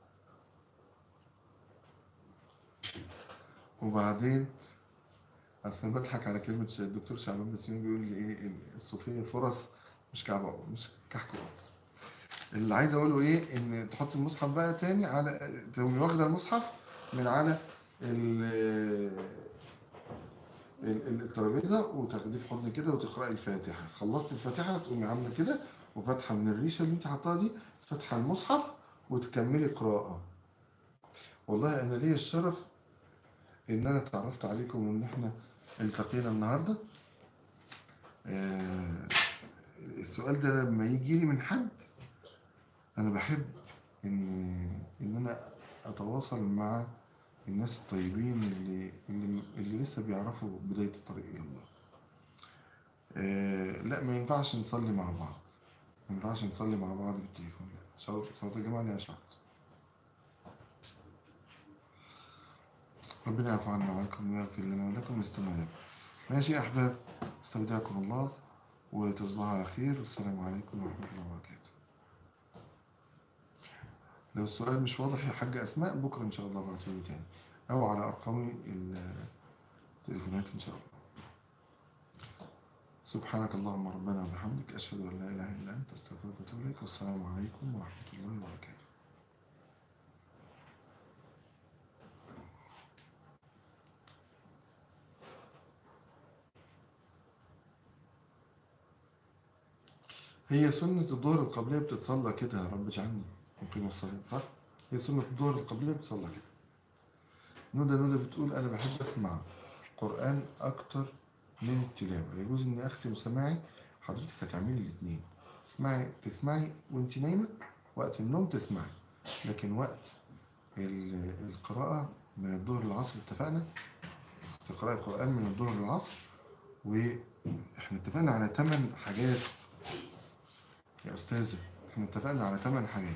وبعدين اصل أنا بضحك على كلمه ش- الدكتور شعبان بسيون بيقول لي ايه الصوفيه فرص مش كعبه مش كحك قرص اللي عايز اقوله ايه ان تحط المصحف بقى تاني على تقومي واخده المصحف من على ال- ال- ال- الترابيزه وتاخديه في حضن كده وتقراي الفاتحه خلصت الفاتحه تقومي عامله كده وفاتحه من الريشه اللي انت حاطاها دي فاتحه المصحف وتكملي قراءه والله انا ليا الشرف ان انا اتعرفت عليكم وان احنا التقينا النهارده آه، السؤال ده لما يجي لي من حد انا بحب ان ان انا اتواصل مع الناس الطيبين اللي اللي, اللي لسه بيعرفوا بداية الطريق الى الله آه، لا ما ينفعش نصلي مع بعض ما ينفعش نصلي مع بعض بالتليفون لا صلاة صلاة الجماعة ليها شرط ربنا يعفو عنا وعنكم ويغفر لنا ولكم واستمع ماشي يا أحباب استودعكم الله وتصبحوا على خير والسلام عليكم ورحمة الله وبركاته لو السؤال مش واضح يا حاجة أسماء بكرة إن شاء الله ابعتولي تاني أو على أرقام التليفونات إن شاء الله سبحانك اللهم ربنا وبحمدك أشهد أن لا إله إلا أنت أستغفرك وأتوب إليك والسلام عليكم ورحمة الله وبركاته هي سنة الظهر القبلية بتتصلى كده يا رب اجعلني مقيم الصلاة صح؟ هي سنة الظهر القبلية بتتصلى كده ندى ندى بتقول أنا بحب أسمع القرآن أكتر من التلاوة يجوز إني أختم سماعي حضرتك هتعملي الاتنين تسمعي تسمعي وانت نايمة وقت النوم تسمعي لكن وقت ال- القراءة من الظهر للعصر اتفقنا تقرأي القرآن من الظهر للعصر واحنا اتفقنا على 8 حاجات يا أستاذة احنا اتفقنا على 8 حاجات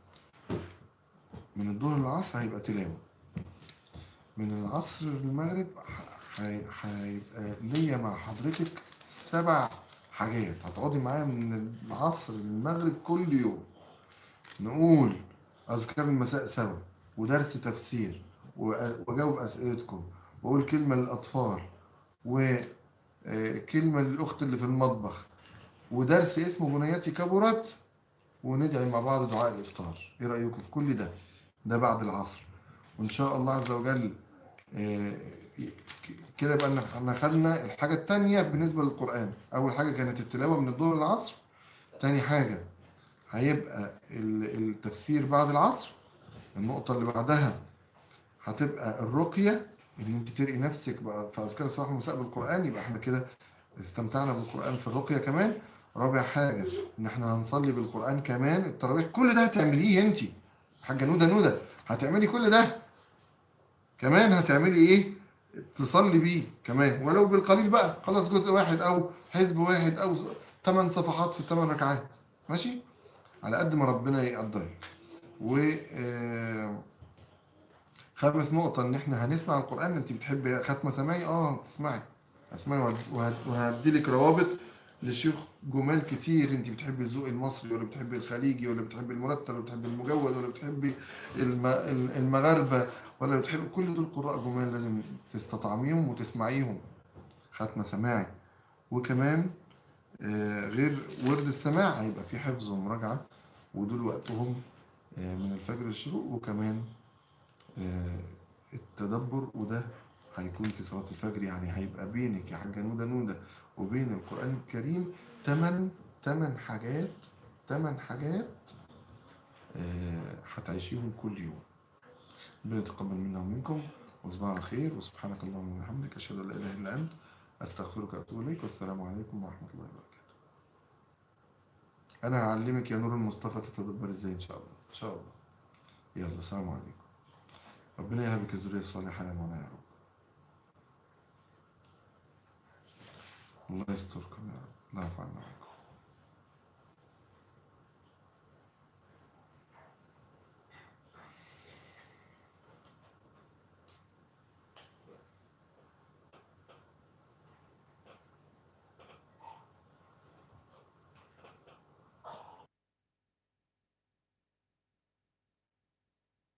من الظهر للعصر هيبقى تلاوة من العصر للمغرب ح- هي- هيبقى ليا مع حضرتك سبع حاجات هتقعدي معايا من العصر للمغرب كل يوم نقول أذكار المساء سوا ودرس تفسير و- وأجاوب أسئلتكم وأقول كلمة للأطفال وكلمة للأخت اللي في المطبخ ودرس اسمه بنياتي كبرت وندعي مع بعض دعاء الإفطار إيه رأيكم في كل ده ده بعد العصر وإن شاء الله عز وجل آه، كده بقى إن احنا خدنا الحاجة التانية بالنسبة للقرآن أول حاجة كانت التلاوة من الظهر للعصر تاني حاجة هيبقى ال- التفسير بعد العصر النقطة اللي بعدها هتبقى الرقية ان انت ترقي نفسك بقى في اذكار الصباح والمساء بالقرآن يبقى احنا كده استمتعنا بالقرآن في الرقية كمان رابع حاجة ان احنا هنصلي بالقرآن كمان التراويح كل ده هتعمليه انت حاجة نودة نودة هتعملي كل ده كمان هتعملي ايه تصلي بيه كمان ولو بالقليل بقى خلاص جزء واحد او حزب واحد او ثمان صفحات في الثمان ركعات ماشي على قد ما ربنا يقدرك و آه، خامس نقطة ان احنا هنسمع القرآن انت بتحبي ختمة سماعي اه تسمعي اسمعي وهد- وهد- وهديلك روابط لشيوخ جمال كتير انت بتحبي الذوق المصري ولا بتحبي الخليجي ولا بتحبي المرتل ولا بتحبي المجود ولا بتحبي الم- ال- المغاربة ولا بتحبي كل دول قراء جمال لازم تستطعميهم وتسمعيهم ختمة سماعي وكمان آه، غير ورد السماع هيبقى في حفظ ومراجعة ودول وقتهم آه، من الفجر للشروق وكمان آه، التدبر وده هيكون في صلاة الفجر يعني هيبقى بينك يا حاجة نودة نودة وبين القرآن الكريم تمن تمن حاجات تمن حاجات آه، هتعيشيهم كل يوم ربنا يتقبل منا ومنكم وصباح على خير وسبحانك اللهم وبحمدك أشهد أن لا إله إلا أنت أستغفرك وأتوب إليك والسلام عليكم ورحمة الله وبركاته أنا هعلمك يا نور المصطفى تتدبر إزاي إن شاء الله إن شاء الله يلا السلام عليكم ربنا يهبك الذرية الصالحة يا مولانا يا رب الله يستركم يا رب لا يفعل معكم